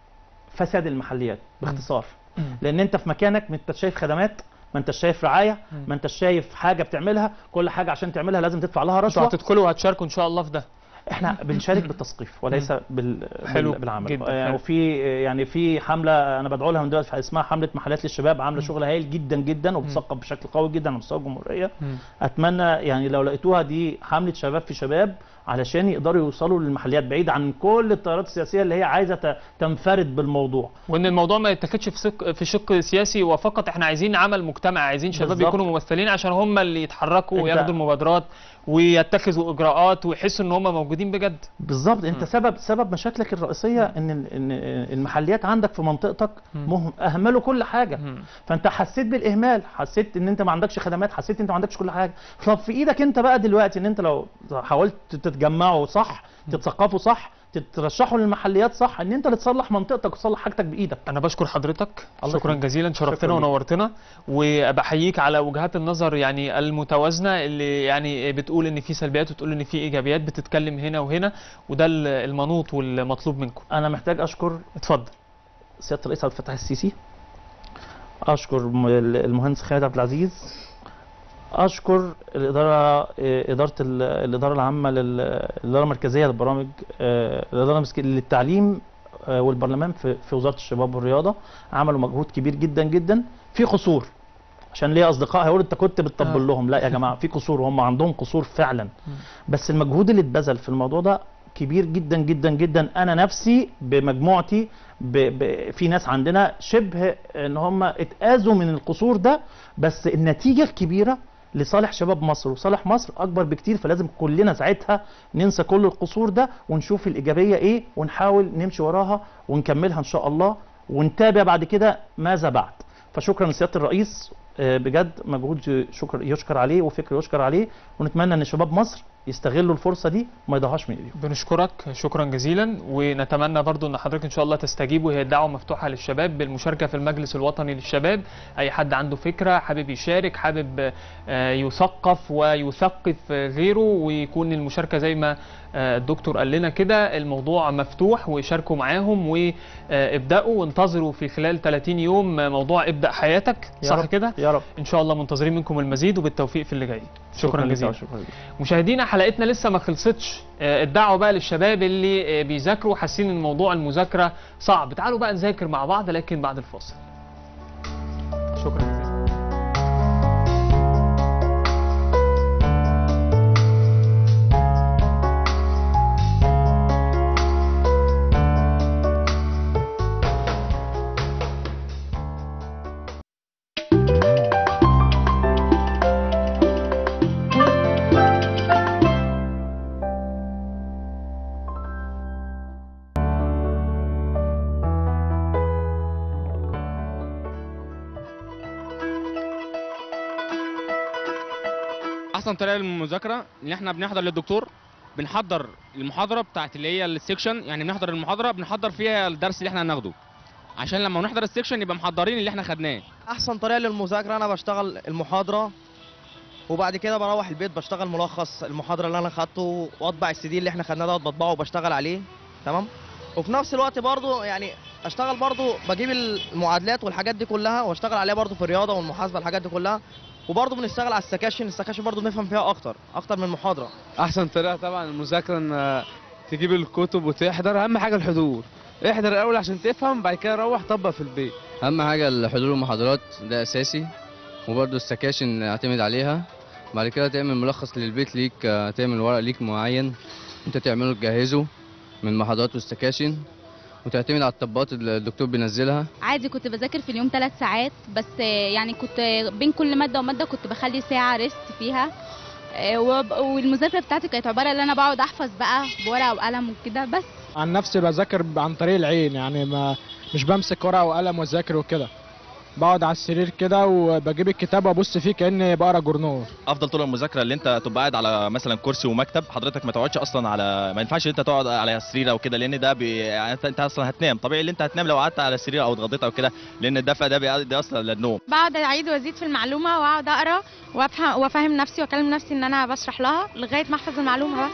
فساد المحليات باختصار مم. لان انت في مكانك ما انتش شايف خدمات ما انتش شايف رعايه مم. ما انتش شايف حاجه بتعملها كل حاجه عشان تعملها لازم تدفع لها انتوا رشوه هتدخلوا وهتشاركوا ان شاء الله في ده احنا بنشارك بالتثقيف وليس بال... حلو بال... بالعمل جدا، آه، حلو. وفي يعني في حمله انا بدعو لها من دلوقتي اسمها حمله محلات للشباب عامله شغل هايل جدا جدا وبتثقف بشكل قوي جدا على مستوى الجمهوريه مم. اتمنى يعني لو لقيتوها دي حمله شباب في شباب علشان يقدروا يوصلوا للمحليات بعيد عن كل التيارات السياسيه اللي هي عايزه ت- تنفرد بالموضوع وان الموضوع ما يتاخدش في شق في شق سياسي وفقط احنا عايزين عمل مجتمع عايزين شباب بالظبط. يكونوا ممثلين عشان هم اللي يتحركوا أنت- وياخدوا المبادرات ويتخذوا اجراءات ويحسوا ان هم موجودين بجد بالظبط انت سبب سبب مشاكلك الرئيسيه ان ال- ان المحليات عندك في منطقتك مهم اهملوا كل حاجه مم. فانت حسيت بالاهمال حسيت ان انت ما عندكش خدمات حسيت ان انت ما عندكش كل حاجه طب في ايدك انت بقى دلوقتي ان انت لو حاولت تتجمعوا صح تتثقفوا صح تترشحوا للمحليات صح ان انت اللي تصلح منطقتك وتصلح حاجتك بايدك انا بشكر حضرتك الله شكرا يخليك. جزيلا شرفتنا شكراً ليك. ونورتنا وبحييك على وجهات النظر يعني المتوازنه اللي يعني بتقول ان في سلبيات وتقول ان في ايجابيات بتتكلم هنا وهنا وده ال- المنوط والمطلوب منكم انا محتاج اشكر اتفضل سياده الرئيس عبد الفتاح السيسي اشكر م- المهندس خالد عبد العزيز اشكر الاداره اداره ال- الاداره العامه لل- الاداره المركزيه للبرامج آه، الاداره المسك- للتعليم آه، والبرلمان في في وزاره الشباب والرياضه عملوا مجهود كبير جدا جدا في قصور عشان ليا اصدقاء هيقولوا انت كنت بتطبل آه. لهم لا يا جماعه في قصور وهم عندهم قصور فعلا بس المجهود اللي اتبذل في الموضوع ده كبير جدا جدا جدا انا نفسي بمجموعتي ب... ب... في ناس عندنا شبه ان هم اتاذوا من القصور ده بس النتيجه الكبيره لصالح شباب مصر وصالح مصر اكبر بكتير فلازم كلنا ساعتها ننسى كل القصور ده ونشوف الايجابيه ايه ونحاول نمشي وراها ونكملها ان شاء الله ونتابع بعد كده ماذا بعد فشكرا لسياده الرئيس آه، بجد مجهود شكر يشكر عليه وفكر يشكر عليه ونتمنى ان شباب مصر يستغلوا الفرصه دي وما يضيعوهاش من ايديهم بنشكرك شكرا جزيلا ونتمنى برضو ان حضرتك ان شاء الله تستجيب وهي الدعوه مفتوحه للشباب بالمشاركه في المجلس الوطني للشباب اي حد عنده فكره حابب يشارك حابب آه، يثقف ويثقف آه، غيره ويكون المشاركه زي ما آه، الدكتور قال لنا كده الموضوع مفتوح وشاركوا معاهم وابداوا وانتظروا في خلال 30 يوم موضوع ابدا حياتك يا صح رب، كده يا رب ان شاء الله منتظرين منكم المزيد وبالتوفيق في اللي جاي شكرا لك جزيلا شكرا لك. مشاهدينا حلقتنا لسه ما خلصتش آه، الدعوه بقى للشباب اللي آه، بيذاكروا حاسين ان موضوع المذاكره صعب تعالوا بقى نذاكر مع بعض لكن بعد الفاصل شكرا جزيلا احسن طريقه للمذاكره ان احنا بنحضر للدكتور بنحضر المحاضره بتاعت اللي هي السكشن يعني بنحضر المحاضره بنحضر فيها الدرس اللي احنا هناخده عشان لما نحضر السكشن يبقى محضرين اللي احنا خدناه احسن طريقه للمذاكره انا بشتغل المحاضره وبعد كده بروح البيت بشتغل ملخص المحاضره اللي انا خدته واطبع السي دي اللي احنا خدناه ده بطبعه وبشتغل عليه تمام وفي نفس الوقت برضو يعني اشتغل برضو بجيب المعادلات والحاجات دي كلها واشتغل عليها برضو في الرياضه والمحاسبه الحاجات دي كلها وبرضو بنشتغل على السكاشن السكاشن برضو بنفهم فيها اكتر اكتر من المحاضره احسن طريقه طبعا المذاكره ان تجيب الكتب وتحضر اهم حاجه الحضور احضر الاول عشان تفهم بعد كده روح طبق في البيت اهم حاجه الحضور المحاضرات ده اساسي وبرده السكاشن اعتمد عليها بعد كده تعمل ملخص للبيت ليك آه، تعمل ورق ليك معين انت تعمله تجهزه من المحاضرات والسكاشن وتعتمد على التطبيقات اللي الدكتور بينزلها عادي كنت بذاكر في اليوم ثلاث ساعات بس آه، يعني كنت بين كل ماده وماده كنت بخلي ساعه ريست فيها آه، وب- والمذاكره بتاعتي كانت عباره ان انا بقعد احفظ بقى بورقه وقلم وكده بس عن نفسي بذاكر عن طريق العين يعني ما مش بمسك ورقه وقلم واذاكر وكده بقعد على السرير كده وبجيب الكتاب وابص فيه كاني بقرا جورنال افضل طرق المذاكره اللي انت تبقى قاعد على مثلا كرسي ومكتب حضرتك ما تقعدش اصلا على ما ينفعش انت تقعد على السرير او كده لان ده بي... يعني انت انت اصلا هتنام طبيعي اللي انت هتنام لو قعدت على السرير او اتغطيت او كده لان الدفء ده بيؤدي اصلا للنوم بقعد اعيد وازيد في المعلومه واقعد اقرا وافهم وافهم نفسي واكلم نفسي ان انا بشرح لها لغايه ما احفظ المعلومه بس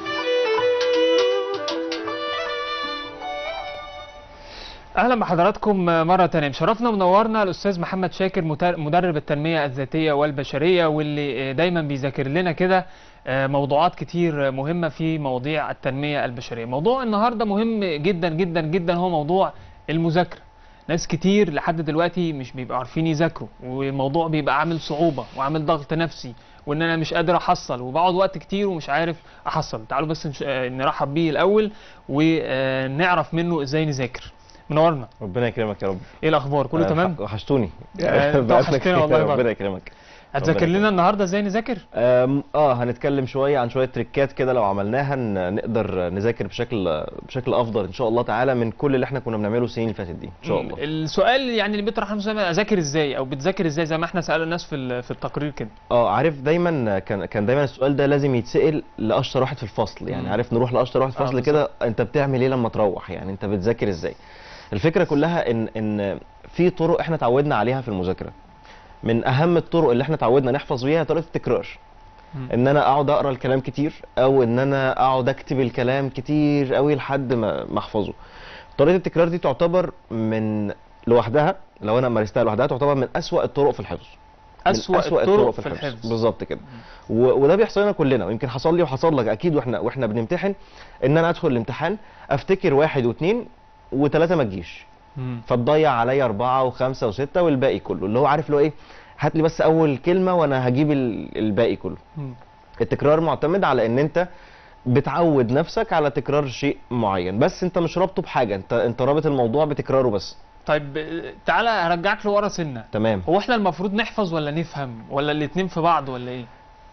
اهلا بحضراتكم مره تانية مشرفنا ومنورنا الاستاذ محمد شاكر متر- مدرب التنميه الذاتيه والبشريه واللي دايما بيذاكر لنا كده آه، موضوعات كتير مهمه في مواضيع التنميه البشريه موضوع النهارده مهم جدا جدا جدا هو موضوع المذاكره ناس كتير لحد دلوقتي مش بيبقوا عارفين يذاكروا والموضوع بيبقى عامل صعوبه وعامل ضغط نفسي وان انا مش قادر احصل وبقعد وقت كتير ومش عارف احصل تعالوا بس نش- آه، نرحب بيه الاول ونعرف منه ازاي نذاكر منورنا ربنا يكرمك يا رب ايه الاخبار كله آه، تمام وحشتوني آه، انت بقالنا وحشتنا كتير، والله برضه. ربنا يكرمك هتذاكر ربنا لنا النهارده ازاي نذاكر أم، اه هنتكلم شويه عن شويه تريكات كده لو عملناها ن- نقدر نذاكر بشكل بشكل افضل ان شاء الله تعالى من كل اللي احنا كنا بنعمله السنين اللي فاتت دي ان شاء الله السؤال يعني اللي بيطرح نفسه دايما اذاكر ازاي او بتذاكر ازاي زي ما احنا سالنا الناس في ال- في التقرير كده اه عارف دايما كان كان دايما السؤال ده لازم يتسال لاشطر واحد في الفصل يعني مم. عارف نروح لاشطر واحد في آه، الفصل كده انت بتعمل ايه لما تروح يعني انت بتذاكر ازاي الفكره كلها ان ان في طرق احنا اتعودنا عليها في المذاكره من اهم الطرق اللي احنا اتعودنا نحفظ بيها طريقه التكرار ان انا اقعد اقرا الكلام كتير او ان انا اقعد اكتب الكلام كتير قوي لحد ما ما احفظه طريقه التكرار دي تعتبر من لوحدها لو انا مارستها لوحدها تعتبر من اسوأ الطرق في الحفظ من أسوأ الطرق في الحفظ. بالظبط كده و... وده بيحصل لنا كلنا ويمكن حصل لي وحصل لك اكيد واحنا واحنا بنمتحن ان انا ادخل الامتحان افتكر واحد واثنين وثلاثه ما تجيش فتضيع عليا اربعه وخمسه وسته والباقي كله اللي هو عارف اللي هو ايه هات لي بس اول كلمه وانا هجيب ال- الباقي كله التكرار معتمد على ان انت بتعود نفسك على تكرار شيء معين بس انت مش رابطه بحاجه انت انت رابط الموضوع بتكراره بس طيب آه، تعالى هرجعك لورا سنه تمام هو احنا المفروض نحفظ ولا نفهم ولا الاتنين في بعض ولا ايه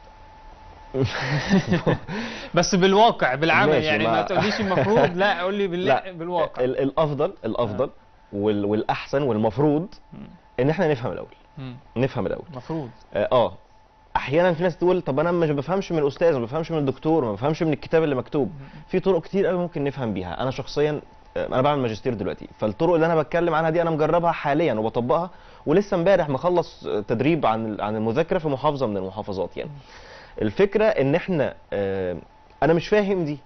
بس بالواقع بالعمل ماشي، يعني ما ما- تقوليش المفروض لا قول لي بال... لا بالواقع ال- الافضل الافضل وال- والاحسن والمفروض ان احنا نفهم الاول مم. نفهم الاول المفروض اه آه. احيانا في ناس تقول طب انا مش بفهمش من الاستاذ ما بفهمش من الدكتور ما بفهمش من الكتاب اللي مكتوب في طرق كتير قوي ممكن نفهم بيها انا شخصيا آه، انا بعمل ماجستير دلوقتي فالطرق اللي انا بتكلم عنها دي انا مجربها حاليا وبطبقها ولسه امبارح مخلص آه، تدريب عن عن المذاكره في محافظه من المحافظات يعني الفكره ان احنا آه، انا مش فاهم دي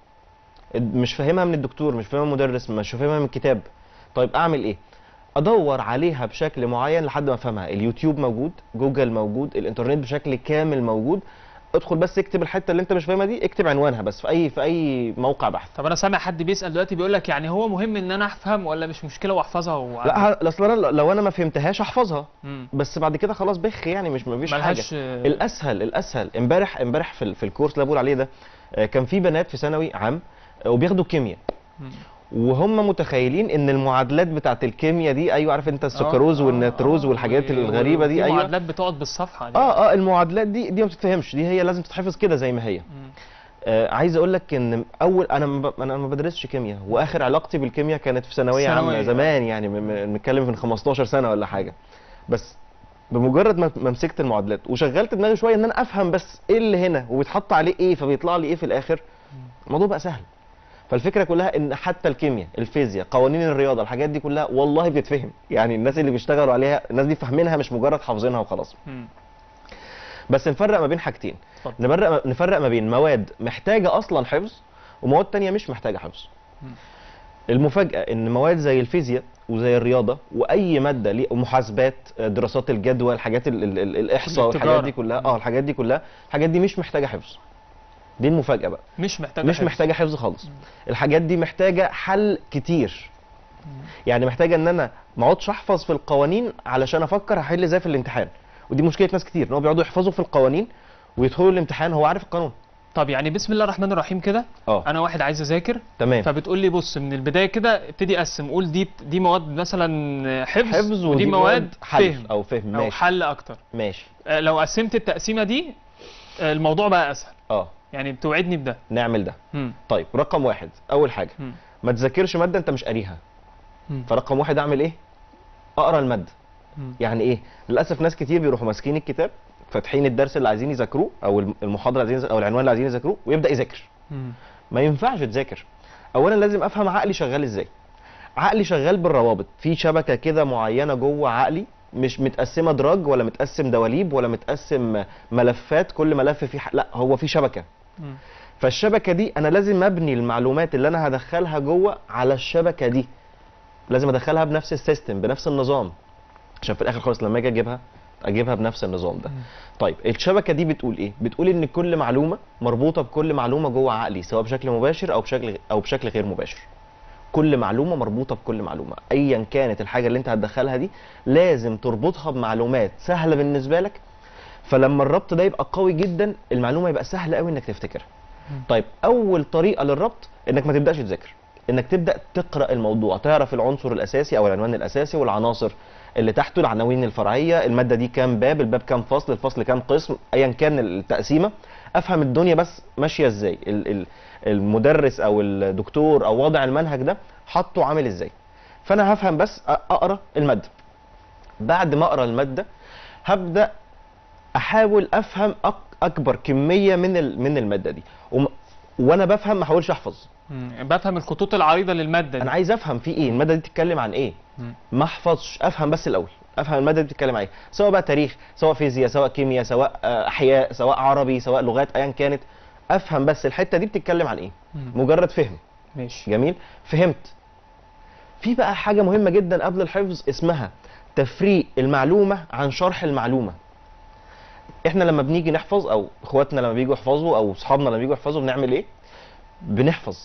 مش فاهمها من الدكتور مش فاهمها من المدرس مش فاهمها من الكتاب طيب اعمل ايه ادور عليها بشكل معين لحد ما افهمها اليوتيوب موجود جوجل موجود الانترنت بشكل كامل موجود ادخل بس اكتب الحته اللي انت مش فاهمها دي اكتب عنوانها بس في اي في اي موقع بحث طب انا سامع حد بيسال دلوقتي بيقول لك يعني هو مهم ان انا افهم ولا مش مشكله واحفظها و... لا ه- اصل انا لو انا ما فهمتهاش احفظها مم. بس بعد كده خلاص بخ يعني مش مفيش حاجه ملهاش، آه، الاسهل الاسهل امبارح امبارح في, ال- في الكورس اللي بقول عليه ده آه، كان في بنات في ثانوي عام آه، وبياخدوا كيمياء وهم متخيلين ان المعادلات بتاعت الكيمياء دي ايوه عارف انت السكروز والنيتروز والحاجات الغريبه دي في ايوه معادلات بتقعد بالصفحه دي. اه اه المعادلات دي دي ما بتتفهمش دي هي لازم تتحفظ كده زي ما هي آه عايز اقول لك ان اول انا ما ب- انا ما بدرسش كيمياء واخر علاقتي بالكيمياء كانت في ثانويه عامه ثانوية. زمان يعني م- م- بنتكلم من 15 سنه ولا حاجه بس بمجرد ما ما مسكت المعادلات وشغلت دماغي شويه ان انا افهم بس ايه اللي هنا وبيتحط عليه ايه فبيطلع لي ايه في الاخر الموضوع بقى سهل فالفكره كلها ان حتى الكيمياء الفيزياء قوانين الرياضه الحاجات دي كلها والله بتتفهم يعني الناس اللي بيشتغلوا عليها الناس دي فاهمينها مش مجرد حافظينها وخلاص مم. بس نفرق ما بين حاجتين نفرق نفرق ما بين مواد محتاجه اصلا حفظ ومواد تانية مش محتاجه حفظ المفاجاه ان مواد زي الفيزياء وزي الرياضه واي ماده ليه محاسبات آه، دراسات الجدوى الحاجات ال ال ال الاحصاء والحاجات التجارة. دي كلها اه الحاجات دي كلها الحاجات دي مش محتاجه حفظ دي المفاجاه بقى مش محتاجه مش حفظ. محتاجه حفظ خالص الحاجات دي محتاجه حل كتير يعني محتاجه ان انا ما اقعدش احفظ في القوانين علشان افكر هحل ازاي في الامتحان ودي مشكله ناس كتير ان هو بيقعدوا يحفظوا في القوانين ويدخلوا الامتحان هو عارف القانون طب يعني بسم الله الرحمن الرحيم كده اه انا واحد عايز اذاكر تمام فبتقول لي بص من البدايه كده ابتدي اقسم قول دي دي مواد مثلا حفظ, حفظ ودي ودي مواد حل فهم او فهم او ماشي حل اكتر ماشي آه، لو قسمت التقسيمه دي آه، الموضوع بقى اسهل اه يعني بتوعدني بده نعمل ده مم. طيب رقم واحد اول حاجه مم. ما تذاكرش ماده انت مش قاريها مم. فرقم واحد اعمل ايه اقرا الماده مم. يعني ايه للاسف ناس كتير بيروحوا ماسكين الكتاب فاتحين الدرس اللي عايزين يذاكروه او الم- المحاضره اللي عايزين او العنوان اللي عايزين يذاكروه ويبدا يذاكر مم. ما ينفعش تذاكر اولا لازم افهم عقلي شغال ازاي عقلي شغال بالروابط في شبكه كده معينه جوه عقلي مش متقسمه دراج ولا متقسم دواليب ولا متقسم ملفات كل ملف فيه ح- لا هو في شبكه مم. فالشبكه دي انا لازم ابني المعلومات اللي انا هدخلها جوه على الشبكه دي لازم ادخلها بنفس السيستم بنفس النظام عشان في الاخر خالص لما اجي اجيبها اجيبها بنفس النظام ده طيب الشبكه دي بتقول ايه بتقول ان كل معلومه مربوطه بكل معلومه جوه عقلي سواء بشكل مباشر او بشكل او بشكل غير مباشر كل معلومه مربوطه بكل معلومه ايا كانت الحاجه اللي انت هتدخلها دي لازم تربطها بمعلومات سهله بالنسبه لك فلما الربط ده يبقى قوي جدا المعلومه يبقى سهل قوي انك تفتكرها طيب اول طريقه للربط انك ما تبداش تذاكر انك تبدا تقرا الموضوع تعرف العنصر الاساسي او العنوان الاساسي والعناصر اللي تحته العناوين الفرعيه الماده دي كام باب الباب كام فصل الفصل كام قسم ايا كان التقسيمه افهم الدنيا بس ماشيه ازاي ال- ال- المدرس او الدكتور او وضع المنهج ده حاطه عامل ازاي فانا هفهم بس أ- اقرا الماده بعد ما اقرا الماده هبدا احاول افهم أك اكبر كميه من ال- من الماده دي وم- وانا بفهم ما احاولش احفظ مم. بفهم الخطوط العريضه للماده دي انا عايز افهم في ايه الماده دي بتتكلم عن ايه مم. ما احفظش افهم بس الاول افهم الماده دي بتتكلم عن ايه سواء بقى تاريخ سواء فيزياء سواء كيمياء سواء آه، احياء سواء عربي سواء لغات ايا كانت افهم بس الحته دي بتتكلم عن ايه مم. مجرد فهم ماشي جميل فهمت في بقى حاجه مهمه جدا قبل الحفظ اسمها تفريق المعلومه عن شرح المعلومه احنا لما بنيجي نحفظ او اخواتنا لما بييجوا يحفظوا او اصحابنا لما بييجوا يحفظوا بنعمل ايه بنحفظ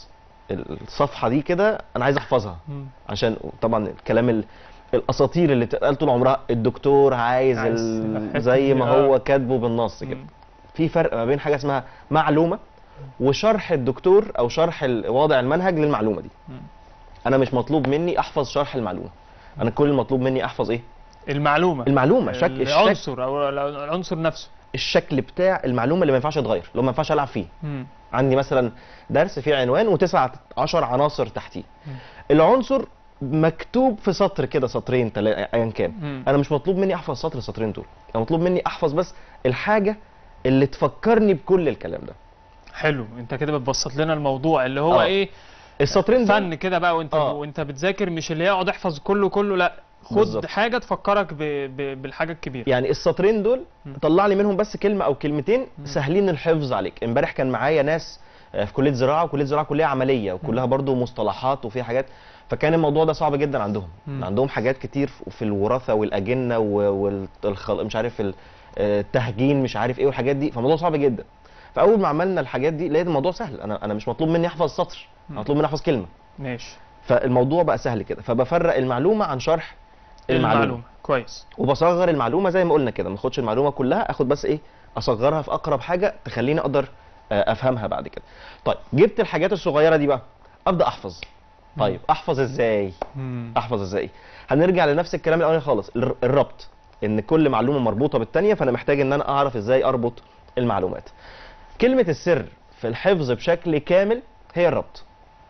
الصفحه دي كده انا عايز احفظها مم. عشان طبعا الكلام ال... الاساطير اللي بتتقال طول عمرها الدكتور عايز عايز ال... الحتة زي ما دي، هو آه. كاتبه بالنص كده مم. في فرق ما بين حاجه اسمها معلومه وشرح الدكتور او شرح ال- وضع المنهج للمعلومه دي مم. انا مش مطلوب مني احفظ شرح المعلومه انا كل المطلوب مني احفظ ايه المعلومه المعلومه شكل الشكل العنصر او العنصر نفسه الشكل بتاع المعلومه اللي ما ينفعش يتغير اللي هو ما ينفعش العب فيه مم. عندي مثلا درس فيه عنوان وتسعة عشر عناصر تحتيه مم. العنصر مكتوب في سطر كده سطرين تلا- ايا كان مم. انا مش مطلوب مني احفظ سطر السطرين دول انا مطلوب مني احفظ بس الحاجه اللي تفكرني بكل الكلام ده حلو انت كده بتبسط لنا الموضوع اللي هو آه. ايه السطرين دول فن كده بقى وانت آه. وانت بتذاكر مش اللي يقعد يحفظ كله كله لا خد بالظبط. حاجه تفكرك ب... ب... بالحاجه الكبيره يعني السطرين دول مم. طلع لي منهم بس كلمه او كلمتين سهلين الحفظ عليك امبارح كان معايا ناس آه، في كليه زراعه وكليه زراعه كليه عمليه وكلها برضو مصطلحات وفيها حاجات فكان الموضوع ده صعب جدا عندهم مم. عندهم حاجات كتير في- في الوراثه والاجنه والخل... مش عارف ال- آه، التهجين مش عارف ايه والحاجات دي فالموضوع صعب جدا فاول ما عملنا الحاجات دي لقيت الموضوع سهل انا انا مش مطلوب مني احفظ سطر مم. مطلوب مني احفظ كلمه ماشي فالموضوع بقى سهل كده فبفرق المعلومه عن شرح المعلومه, المعلومه كويس وبصغر المعلومه زي ما قلنا كده ما اخدش المعلومه كلها اخد بس ايه اصغرها في اقرب حاجه تخليني اقدر آه، افهمها بعد كده طيب جبت الحاجات الصغيره دي بقى ابدا احفظ طيب احفظ ازاي مم. احفظ ازاي هنرجع لنفس الكلام الاولاني خالص الر- الربط ان كل معلومه مربوطه بالتانيه فانا محتاج ان انا اعرف ازاي اربط المعلومات كلمه السر في الحفظ بشكل كامل هي الربط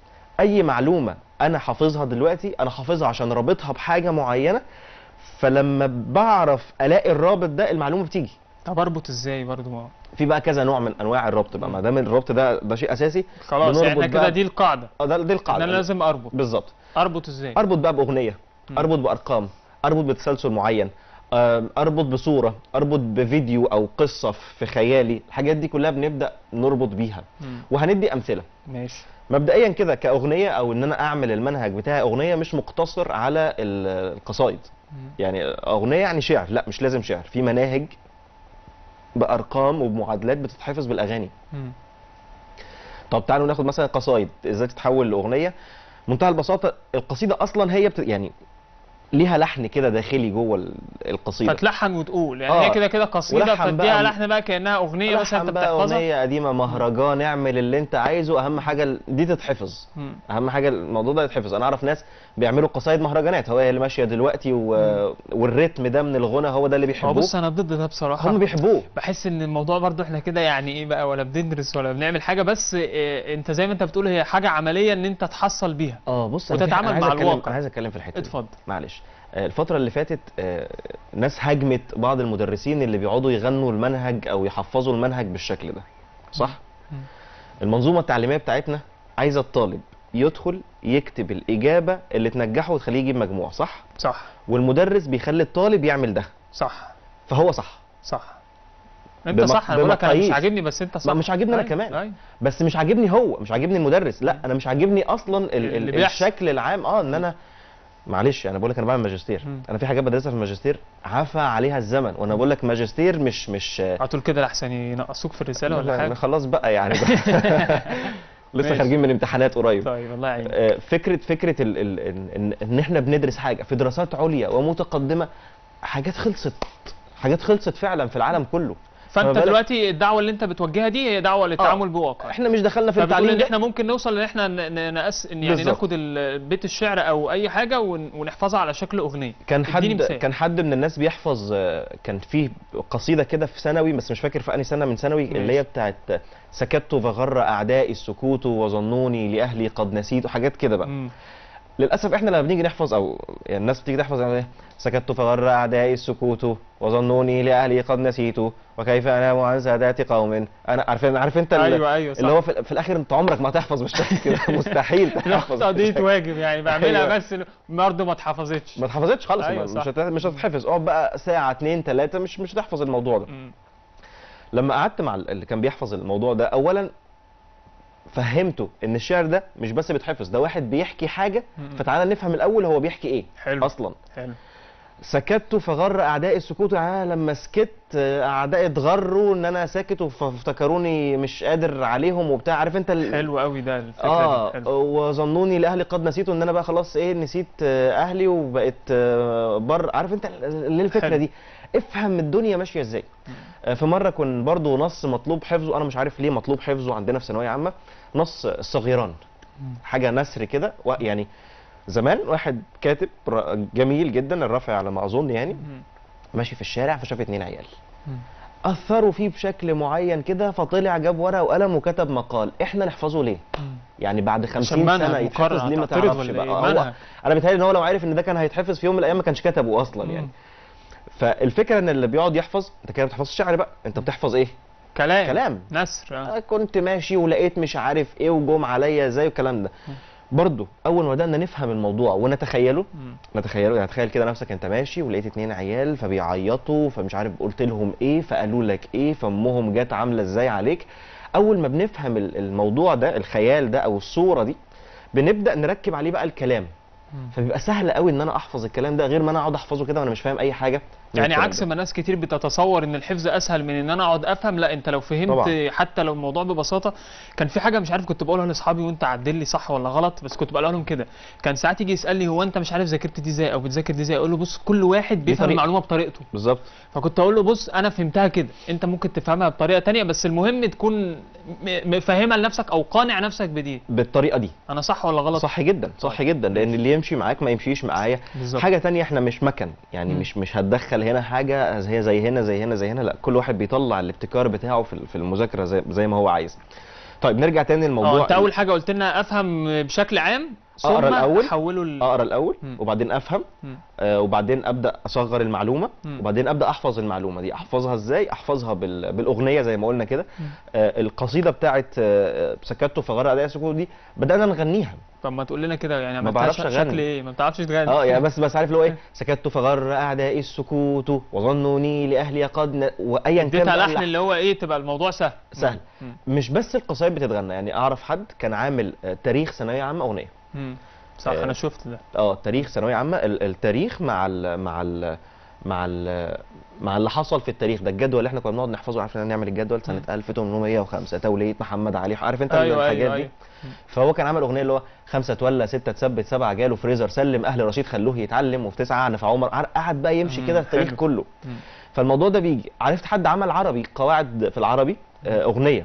اي معلومه انا حافظها دلوقتي انا حافظها عشان رابطها بحاجه معينه فلما بعرف الاقي الرابط ده المعلومه بتيجي طب اربط ازاي برضو ما في بقى كذا نوع من انواع الربط بقى ما دام الربط ده ده شيء اساسي خلاص بنربط احنا كده بقى- دي القاعده اه ده دي ان القاعده انا لازم اربط بالظبط اربط ازاي اربط بقى باغنيه مم. اربط بارقام اربط بتسلسل معين آم، اربط بصوره اربط بفيديو او قصه في خيالي الحاجات دي كلها بنبدا نربط بيها مم. وهندي امثله ماشي مبدئيا كده كاغنيه او ان انا اعمل المنهج بتاعي اغنيه مش مقتصر على ال- القصايد مم. يعني اغنيه يعني شعر لا مش لازم شعر في مناهج بارقام وبمعادلات بتتحفظ بالاغاني مم. طب تعالوا ناخد مثلا قصايد ازاي تتحول لاغنيه منتهى البساطه القصيده اصلا هي بت... يعني ليها لحن كده داخلي جوه ال- القصيده فتلحن وتقول يعني آه. هي كده كده قصيده ولحن فاديها بقى- لحن بقى كانها اغنيه مثلا لحن انت بقى بتحفظها اغنيه قديمه مهرجان اعمل اللي انت عايزه اهم حاجه ال- دي تتحفظ مم. اهم حاجه الموضوع ده يتحفظ انا اعرف ناس بيعملوا قصايد مهرجانات هو هي اللي ماشيه دلوقتي و... والريتم ده من الغنى هو ده اللي هو بيحبوه بص انا ضد ده بصراحه هم بيحبوه بحس ان الموضوع برضو احنا كده يعني ايه بقى ولا بندرس ولا بنعمل حاجه بس إيه انت زي ما انت بتقول هي حاجه عمليه ان انت تحصل بيها اه بص أنا في- وتتعامل أنا عايز مع أتكلم- الواقع. انا عايز اتكلم في الحته دي. اتفضل معلش آه، الفترة اللي فاتت آه، ناس هاجمت بعض المدرسين اللي بيقعدوا يغنوا المنهج او يحفظوا المنهج بالشكل ده صح؟ مم. المنظومة التعليمية بتاعتنا عايزة الطالب يدخل يكتب الإجابة اللي تنجحه وتخليه يجيب مجموع صح؟ صح والمدرس بيخلي الطالب يعمل ده صح فهو صح صح انت بم- صح انا بقول لك انا مش بمقاييس. عاجبني بس انت صح ما مش عاجبني انا أيوة، كمان أيوة. بس مش عاجبني هو مش عاجبني المدرس لا انا مش عاجبني اصلا ال اللي ال بيحصل. الشكل العام اه ان انا معلش انا بقول لك انا بعمل ماجستير مم. انا في حاجات بدرسها في الماجستير عفى عليها الزمن وانا بقول لك ماجستير مش مش هتقول كده لحسن ينقصوك في الرساله ولا لا، حاجه خلاص بقى يعني لسه ماشي. خارجين من امتحانات قريب طيب الله يعينك آه، فكره فكره ال ال ان, إن, ان احنا بندرس حاجه في دراسات عليا ومتقدمه حاجات خلصت حاجات خلصت فعلا في العالم كله فانت فما بالك- دلوقتي الدعوه اللي انت بتوجهها دي هي دعوه للتعامل بواقع احنا مش دخلنا في فبتقول التعليم ان ده. احنا ممكن نوصل ان احنا ن- ن- نقس يعني بالظبط. ناخد ال- بيت الشعر او اي حاجه ون- ونحفظها على شكل اغنيه كان اديني حد مثال. كان حد من الناس بيحفظ آه، كان فيه قصيده كده في ثانوي بس مش فاكر في انهي سنه من ثانوي اللي هي بتاعت آه، سكت فغر اعدائي السكوت وظنوني لاهلي قد نسيت وحاجات كده بقى للاسف احنا لما بنيجي نحفظ او يعني الناس بتيجي تحفظ يعني ايه سكت فغر اعدائي السكوت وظنوني لاهلي قد نسيت وكيف انام عن سادات قوم انا عارفين عارف انت ال- أيوة، أيوة، صح. اللي هو في, في الاخر انت عمرك ما تحفظ بالشكل كده مستحيل تحفظ قضيه واجب يعني بعملها أيوة. بس برضه ما اتحفظتش ما اتحفظتش خالص أيوة، أيوة صح. مش هت- مش هتتحفظ اقعد بقى ساعه اتنين تلاته مش مش هتحفظ الموضوع ده لما قعدت مع ال- اللي كان بيحفظ الموضوع ده اولا فهمته ان الشعر ده مش بس بيتحفظ ده واحد بيحكي حاجه مم. فتعالى نفهم الاول هو بيحكي ايه حلو. اصلا حلو سكت فغر اعدائي السكوت يعني لما سكت آه، اعدائي اتغروا ان انا ساكت وافتكروني مش قادر عليهم وبتاع عارف انت ال... حلو قوي ده الفكره دي اه حلو. وظنوني لاهلي قد نسيت ان انا بقى خلاص ايه نسيت آه، اهلي وبقيت آه، بر عارف انت اللي الفكره حلو. دي افهم الدنيا ماشيه ازاي آه، في مره كان برضو نص مطلوب حفظه انا مش عارف ليه مطلوب حفظه عندنا في ثانويه عامه نص الصغيران حاجه نثر كده و- يعني زمان واحد كاتب ر- جميل جدا الرافع على ما اظن يعني ماشي في الشارع فشاف اتنين عيال اثروا فيه بشكل معين كده فطلع جاب ورقه وقلم وكتب مقال احنا نحفظه ليه يعني بعد 50 منهج سنه مقرر، يتحفظ ليه ما هتعترض تعرفش ولا بقى إيه؟ هو منهج. انا بيتهيألي ان هو لو عارف ان ده كان هيتحفظ في يوم من الايام ما كانش كتبه اصلا يعني فالفكره ان اللي بيقعد يحفظ انت كده ما بتحفظش شعر بقى انت بتحفظ ايه كلام كلام نثر آه. آه، كنت ماشي ولقيت مش عارف ايه وجم عليا ازاي والكلام ده برضه اول ما بدانا نفهم الموضوع ونتخيله نتخيله يعني تخيل كده نفسك انت ماشي ولقيت اتنين عيال فبيعيطوا فمش عارف قلت لهم ايه فقالوا لك ايه فامهم جت عامله ازاي عليك اول ما بنفهم ال- الموضوع ده الخيال ده او الصوره دي بنبدا نركب عليه بقى الكلام فبيبقى سهل قوي ان انا احفظ الكلام ده غير ما انا اقعد احفظه كده وانا مش فاهم اي حاجه من يعني الكلام عكس ده. ما ناس كتير بتتصور ان الحفظ اسهل من ان انا اقعد افهم لا انت لو فهمت طبعاً. حتى لو الموضوع ببساطه كان في حاجه مش عارف كنت بقولها لاصحابي وانت عدل لي صح ولا غلط بس كنت بقولها لهم كده كان ساعات يجي يسالني هو انت مش عارف ذاكرت دي ازاي او بتذاكر دي ازاي اقول له بص كل واحد بيفهم طريقة. المعلومه بطريقته بالظبط فكنت اقول له بص انا فهمتها كده انت ممكن تفهمها بطريقه تانية بس المهم تكون م- م- فاهمها لنفسك او قانع نفسك بدي بالطريقه دي انا صح ولا غلط صح جدا صح جدا لان اللي يمشي معاك ما يمشيش معايا بالظبط. حاجه تانية احنا مش مكن يعني مم. مش مش هتدخل هنا حاجه هي زي هنا زي هنا زي هنا لا كل واحد بيطلع الابتكار بتاعه في في المذاكره زي زي ما هو عايز طيب نرجع تاني اه للموضوع انت اول حاجه قلت لنا افهم بشكل عام ثم اقرا الاول احوله ل... اقرا الاول مم. وبعدين افهم مم. آه وبعدين ابدا اصغر المعلومه مم. وبعدين ابدا احفظ المعلومه دي احفظها ازاي احفظها بال... بالاغنيه زي ما قلنا كده مم. آه القصيده بتاعت آه سكتوا فغرى اداء سكوت دي بدانا نغنيها طب ما تقول لنا كده يعني ما عملتها بعرفش ش- أغني. شكل ايه ما بتعرفش تغني اه يعني بس بس عارف اللي هو ايه سكت فغر اعدائي السكوت وظنوني لاهلي قد ن... وايا كان اديتها بقى لحن اللحن. اللي هو ايه تبقى الموضوع سهل سهل مم. مش بس القصايد بتتغنى يعني اعرف حد كان عامل آه، تاريخ ثانويه عامه اغنيه مم. صح آه، انا شفت ده اه تاريخ ثانويه عامه ال- التاريخ مع ال مع ال مع ال مع اللي حصل في التاريخ ده الجدول اللي احنا كنا بنقعد نحفظه عارفين نعمل الجدول سنه 1805 توليه محمد علي عارف انت أيوة، الحاجات أيوة، دي أيوة. فهو كان عامل اغنيه اللي هو خمسه تولى سته تثبت سبعه جاله فريزر سلم اهل رشيد خلوه يتعلم وفي تسعه عنف عمر عار- قعد بقى يمشي مم، كده التاريخ حلو. كله مم. فالموضوع ده بيجي عرفت حد عمل عربي قواعد في العربي آه، اغنيه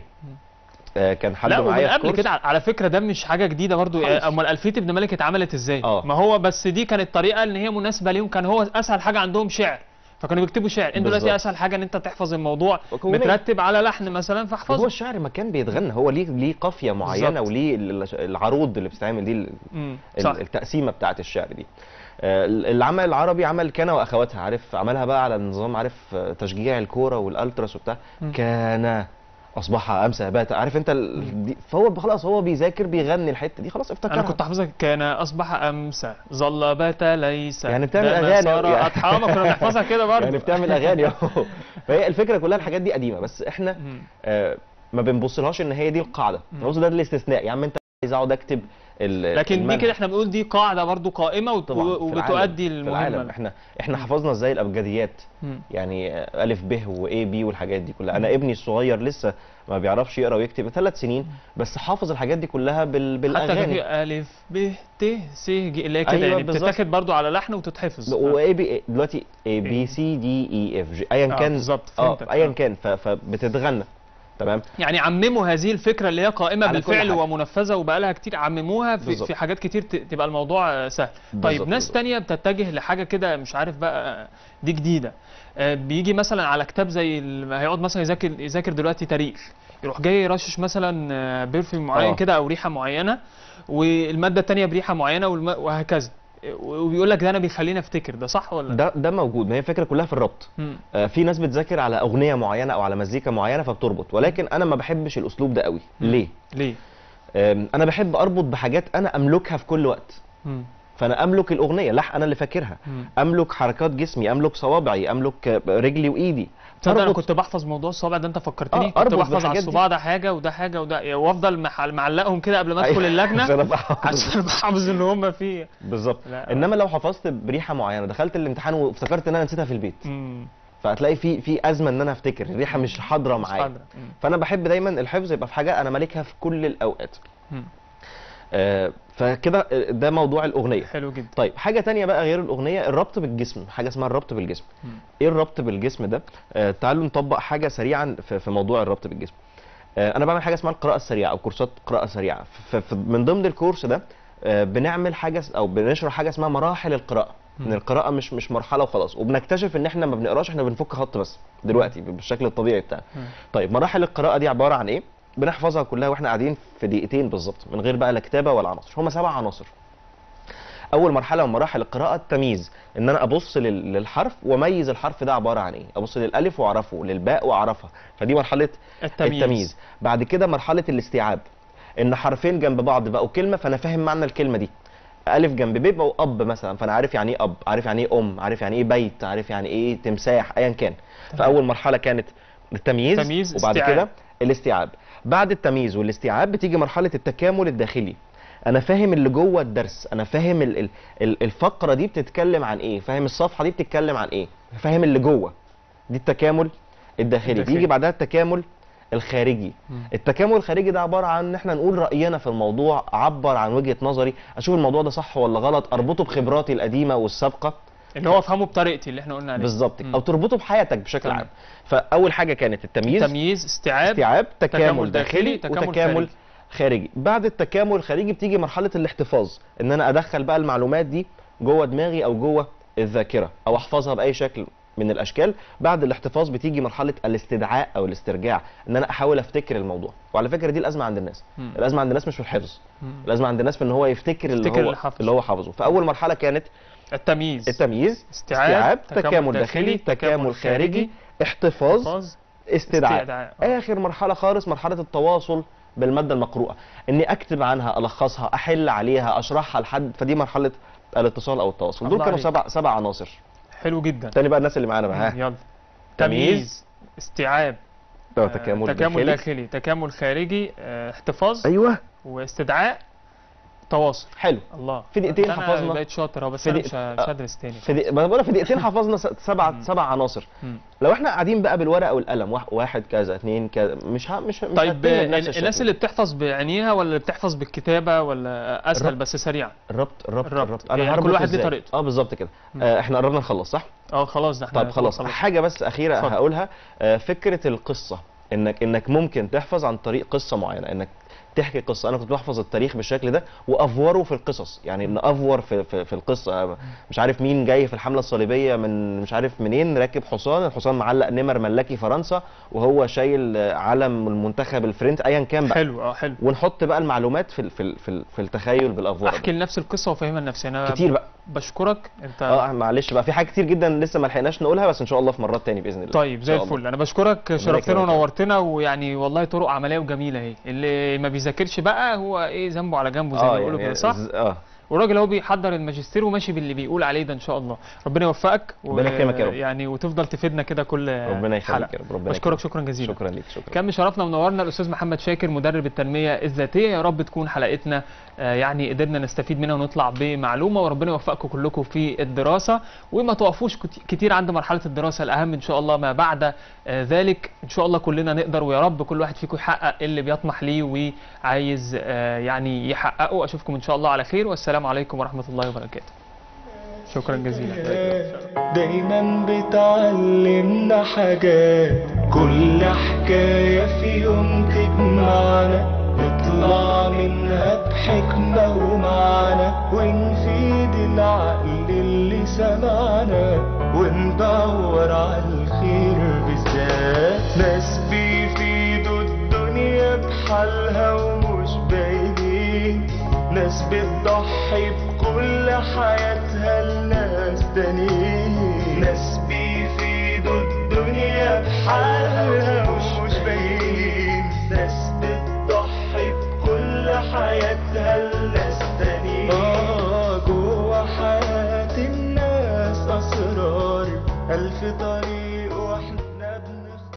آه، كان حد لا ومن معايا في قبل كورس كده على فكره ده مش حاجه جديده برضو خالص. امال الفيه ابن مالك اتعملت ازاي آه. ما هو بس دي كانت طريقه ان هي مناسبه ليهم كان هو اسهل حاجه عندهم شعر فكانوا بيكتبوا شعر انت دلوقتي بالظبط. اسهل حاجه ان انت تحفظ الموضوع أغنية. مترتب على لحن مثلا هو فاحفظه الشعر ما كان بيتغنى هو ليه ليه قافيه معينه بالظبط. وليه ال- العروض اللي بتتعمل دي ال- مم، ال- صح. التقسيمه بتاعه الشعر دي آه، اللي عمل العربي عمل كان واخواتها عارف عملها بقى على نظام عارف آه، تشجيع الكوره والالتراس وبتاع مم. كان اصبح امسى بات عارف انت ال... دي فهو خلاص هو بيذاكر بيغني الحته دي خلاص افتكرها انا كنت حافظها كان اصبح امسى ظل بات ليس يعني بتعمل دام اغاني صار يعني- اضحى ما كنا بنحفظها كده برضه يعني بتعمل اغاني اهو فهي الفكره كلها الحاجات دي قديمه بس احنا مم. آه ما بنبصلهاش ان هي دي القاعده مم. بنبص ده الاستثناء يا عم انت عايز اقعد اكتب ال- لكن دي المنهج. كده احنا بنقول دي قاعده برضو قائمه وت- طبعا في وبتؤدي العالم. في العالم المهمه احنا احنا حفظنا ازاي الابجديات مم. يعني آه، الف ب واي بي والحاجات دي كلها انا ابني الصغير لسه ما بيعرفش يقرا ويكتب ثلاث سنين بس حافظ الحاجات دي كلها بال... حتى بالاغاني في الف ب ت س ج اللي هي كده أيوة يعني بالظبط. بتتاخد برضو على لحن وتتحفظ واي بي دلوقتي اي بي سي دي اي اف جي ايا آه، كان بالظبط، اه فهمتك، ايا آه. كان ف... فبتتغنى تمام يعني عمموا هذه الفكره اللي هي قائمه على كل بالفعل حاجة. ومنفذه وبقالها كتير عمموها في, بالظبط. في حاجات كتير ت- تبقى الموضوع آه، سهل طيب بالظبط، ناس تانية بتتجه لحاجه كده مش عارف بقى آه، دي جديده آه، بيجي مثلا على كتاب زي ال- هيقعد مثلا يذاكر يذاكر دلوقتي تاريخ يروح جاي يرشش مثلا بيرفيوم معين آه. كده او ريحه معينه والماده التانية بريحه معينه والم- وهكذا وبيقول لك ده انا بيخليني افتكر ده صح ولا ده ده موجود ما هي الفكره كلها في الربط مم. آه، في ناس بتذاكر على اغنيه معينه او على مزيكا معينه فبتربط ولكن انا ما بحبش الاسلوب ده قوي مم. ليه ليه آم، انا بحب اربط بحاجات انا املكها في كل وقت مم. فانا املك الاغنيه لح انا اللي فاكرها مم. املك حركات جسمي املك صوابعي املك آه، رجلي وايدي تصدق انا أربط- كنت بحفظ موضوع الصابع ده انت فكرتني آه، كنت أربط بحفظ على بالحاجات دي. الصباع ده حاجه وده حاجه وده وافضل مح- معلقهم كده قبل ما ادخل أيوة، اللجنه عشان أبقى حافظ. عشان ابقى حافظ ان هم في بالظبط لا. انما لو حفظت بريحه معينه دخلت الامتحان وافتكرت ان انا نسيتها في البيت مم. فهتلاقي في في ازمه ان انا افتكر الريحه مش حاضره مش معايا حاضرة. مم. فانا بحب دايما الحفظ يبقى في حاجه انا مالكها في كل الاوقات مم. آه، فكده آه، ده موضوع الاغنيه حلو جدا طيب حاجه تانية بقى غير الاغنيه الربط بالجسم حاجه اسمها الربط بالجسم مم. ايه الربط بالجسم ده آه تعالوا نطبق حاجه سريعا في, في موضوع الربط بالجسم آه انا بعمل حاجه اسمها القراءه السريعه او كورسات قراءه سريعه ف- ف- من ضمن الكورس ده آه بنعمل حاجه س- او بنشرح حاجه اسمها مراحل القراءه ان مم. القراءه مش مش مرحله وخلاص وبنكتشف ان احنا ما بنقراش احنا بنفك خط بس دلوقتي بالشكل الطبيعي بتاعنا مم. طيب مراحل القراءه دي عباره عن ايه بنحفظها كلها واحنا قاعدين في دقيقتين بالظبط من غير بقى لا كتابه ولا عناصر هم سبع عناصر اول مرحله من مراحل القراءه التمييز ان انا ابص لل- للحرف واميز الحرف ده عباره عن ايه ابص للالف واعرفه للباء واعرفها فدي مرحله التمييز. التمييز بعد كده مرحله الاستيعاب ان حرفين جنب بعض بقوا كلمه فانا فاهم معنى الكلمه دي الف جنب ب بقوا اب مثلا فانا عارف يعني ايه اب عارف يعني ايه ام عارف يعني ايه بيت عارف يعني ايه تمساح ايا كان فاول مرحله كانت التمييز تمييز، وبعد استيعاب. كده الاستيعاب بعد التمييز والاستيعاب بتيجي مرحله التكامل الداخلي انا فاهم اللي جوه الدرس انا فاهم ال ال ال الفقره دي بتتكلم عن ايه فاهم الصفحه دي بتتكلم عن ايه فاهم اللي جوه دي التكامل الداخلي الداخلي. بيجي بعدها التكامل الخارجي مم. التكامل الخارجي ده عباره عن ان احنا نقول راينا في الموضوع اعبر عن وجهه نظري اشوف الموضوع ده صح ولا غلط اربطه بخبراتي القديمه والسابقه اللي هو افهمه بطريقتي اللي احنا قلنا عليها بالظبط مم. او تربطه بحياتك بشكل تمام. عام فاول حاجه كانت التمييز تمييز استيعاب استيعاب تكامل, تكامل داخلي, داخلي، تكامل وتكامل خارجي. خارجي بعد التكامل الخارجي بتيجي مرحله الاحتفاظ ان انا ادخل بقى المعلومات دي جوه دماغي او جوه الذاكره او احفظها باي شكل من الاشكال بعد الاحتفاظ بتيجي مرحله الاستدعاء او الاسترجاع ان انا احاول افتكر الموضوع وعلى فكره دي الازمه عند الناس مم. الازمه عند الناس مش في الحفظ مم. الازمه عند الناس في ان هو يفتكر اللي يفتكر هو اللي حافظه. اللي هو حافظه فاول مرحله كانت التمييز التمييز استيعاب، تكامل داخلي تكامل خارجي احتفاظ احتفاظ، استدعاء استدعاء. آه. اخر مرحله خالص مرحله التواصل بالماده المقروءه اني اكتب عنها الخصها احل عليها اشرحها لحد فدي مرحله الاتصال او التواصل دول الله كانوا عليك. سبع سبع عناصر حلو جدا تاني بقى الناس اللي معانا بقى ها يلا تمييز، تمييز استيعاب آه، آه، تكامل تكامل داخلي. داخلي تكامل خارجي آه، احتفاظ ايوه واستدعاء تواصل حلو الله في دقيقتين أنا حفظنا. بقيت شاطر اهو بس في انا دق- مش آه. مش هدرس تاني في دق... ما أنا بقول لك في دقيقتين حفظنا س- سبع سبع عناصر مم. لو احنا قاعدين بقى بالورقه والقلم واحد- واحد كذا اثنين كذا مش ه... مش مش طيب هتفهم بنفس ال- الشكل. الناس اللي بتحفظ بعينيها ولا اللي بتحفظ بالكتابه ولا اسهل الربط. بس سريعا الربط الربط الربط. الربط يعني هربط كل واحد ليه إزاي؟ طريقته. اه بالظبط كده مم. آه احنا قربنا نخلص صح اه خلاص ده احنا طب خلاص خلاص. حاجه بس اخيره اتفضل. هقولها آه، فكره القصه انك انك ممكن تحفظ عن طريق قصه معينه انك تحكي قصه انا كنت بحفظ التاريخ بالشكل ده وافوره في القصص يعني ان افور في في, في القصه آه، مش عارف مين جاي في الحمله الصليبيه من مش عارف منين راكب حصان الحصان معلق نمر ملاكي فرنسا وهو شايل آه، علم المنتخب الفرنسي ايا كان بقى حلو اه حلو ونحط بقى المعلومات في ال- في ال- في, ال- في التخيل بالافوار احكي لنفس القصه وافهمها لنفسي انا كتير بقى بشكرك انت اه معلش بقى في حاجات كتير جدا لسه ما لحقناش نقولها بس ان شاء الله في مرات تاني باذن الله طيب إن زي شاء الله. الفل انا بشكرك ربنا شرفتنا يكرمك. ونورتنا ويعني والله طرق عمليه وجميله اهي اللي ما بيذاكرش بقى هو ايه ذنبه على جنبه زي ما اه بيقولوا يعني كده صح ز- اه والراجل هو بيحضر الماجستير وماشي باللي بيقول عليه ده ان شاء الله ربنا يوفقك ربنا يكرمك يا رب. يعني وتفضل تفيدنا كده كل ربنا يخليك حلقة. يا رب ربنا بشكرك يكرمك. شكرا جزيلا شكرا ليك شكرا كان شرفنا ونورنا الاستاذ محمد شاكر مدرب التنميه الذاتيه يا رب تكون حلقتنا آه، يعني قدرنا نستفيد منها ونطلع بمعلومه وربنا يوفقكم كلكم في الدراسه وما توقفوش كت- كتير عند مرحله الدراسه الاهم ان شاء الله ما بعد آه، ذلك ان شاء الله كلنا نقدر ويا رب كل واحد فيكم يحقق اللي بيطمح ليه وعايز آه، يعني يحققه اشوفكم ان شاء الله على خير والسلام عليكم ورحمه الله وبركاته شكرا جزيلا دايما بتعلمنا حاجات كل حكاية في يوم تجمعنا نطلع منها بحكمة ومعنى ونفيد العقل اللي سمعنا وندور على الخير بالذات ناس بيفيدوا الدنيا بحالها ومش باينين ناس بتضحي بكل حياتها لناس تانيين ناس بيفيدوا الدنيا بحالها ومش باينين ناس بتضحي بكل حياتها لناس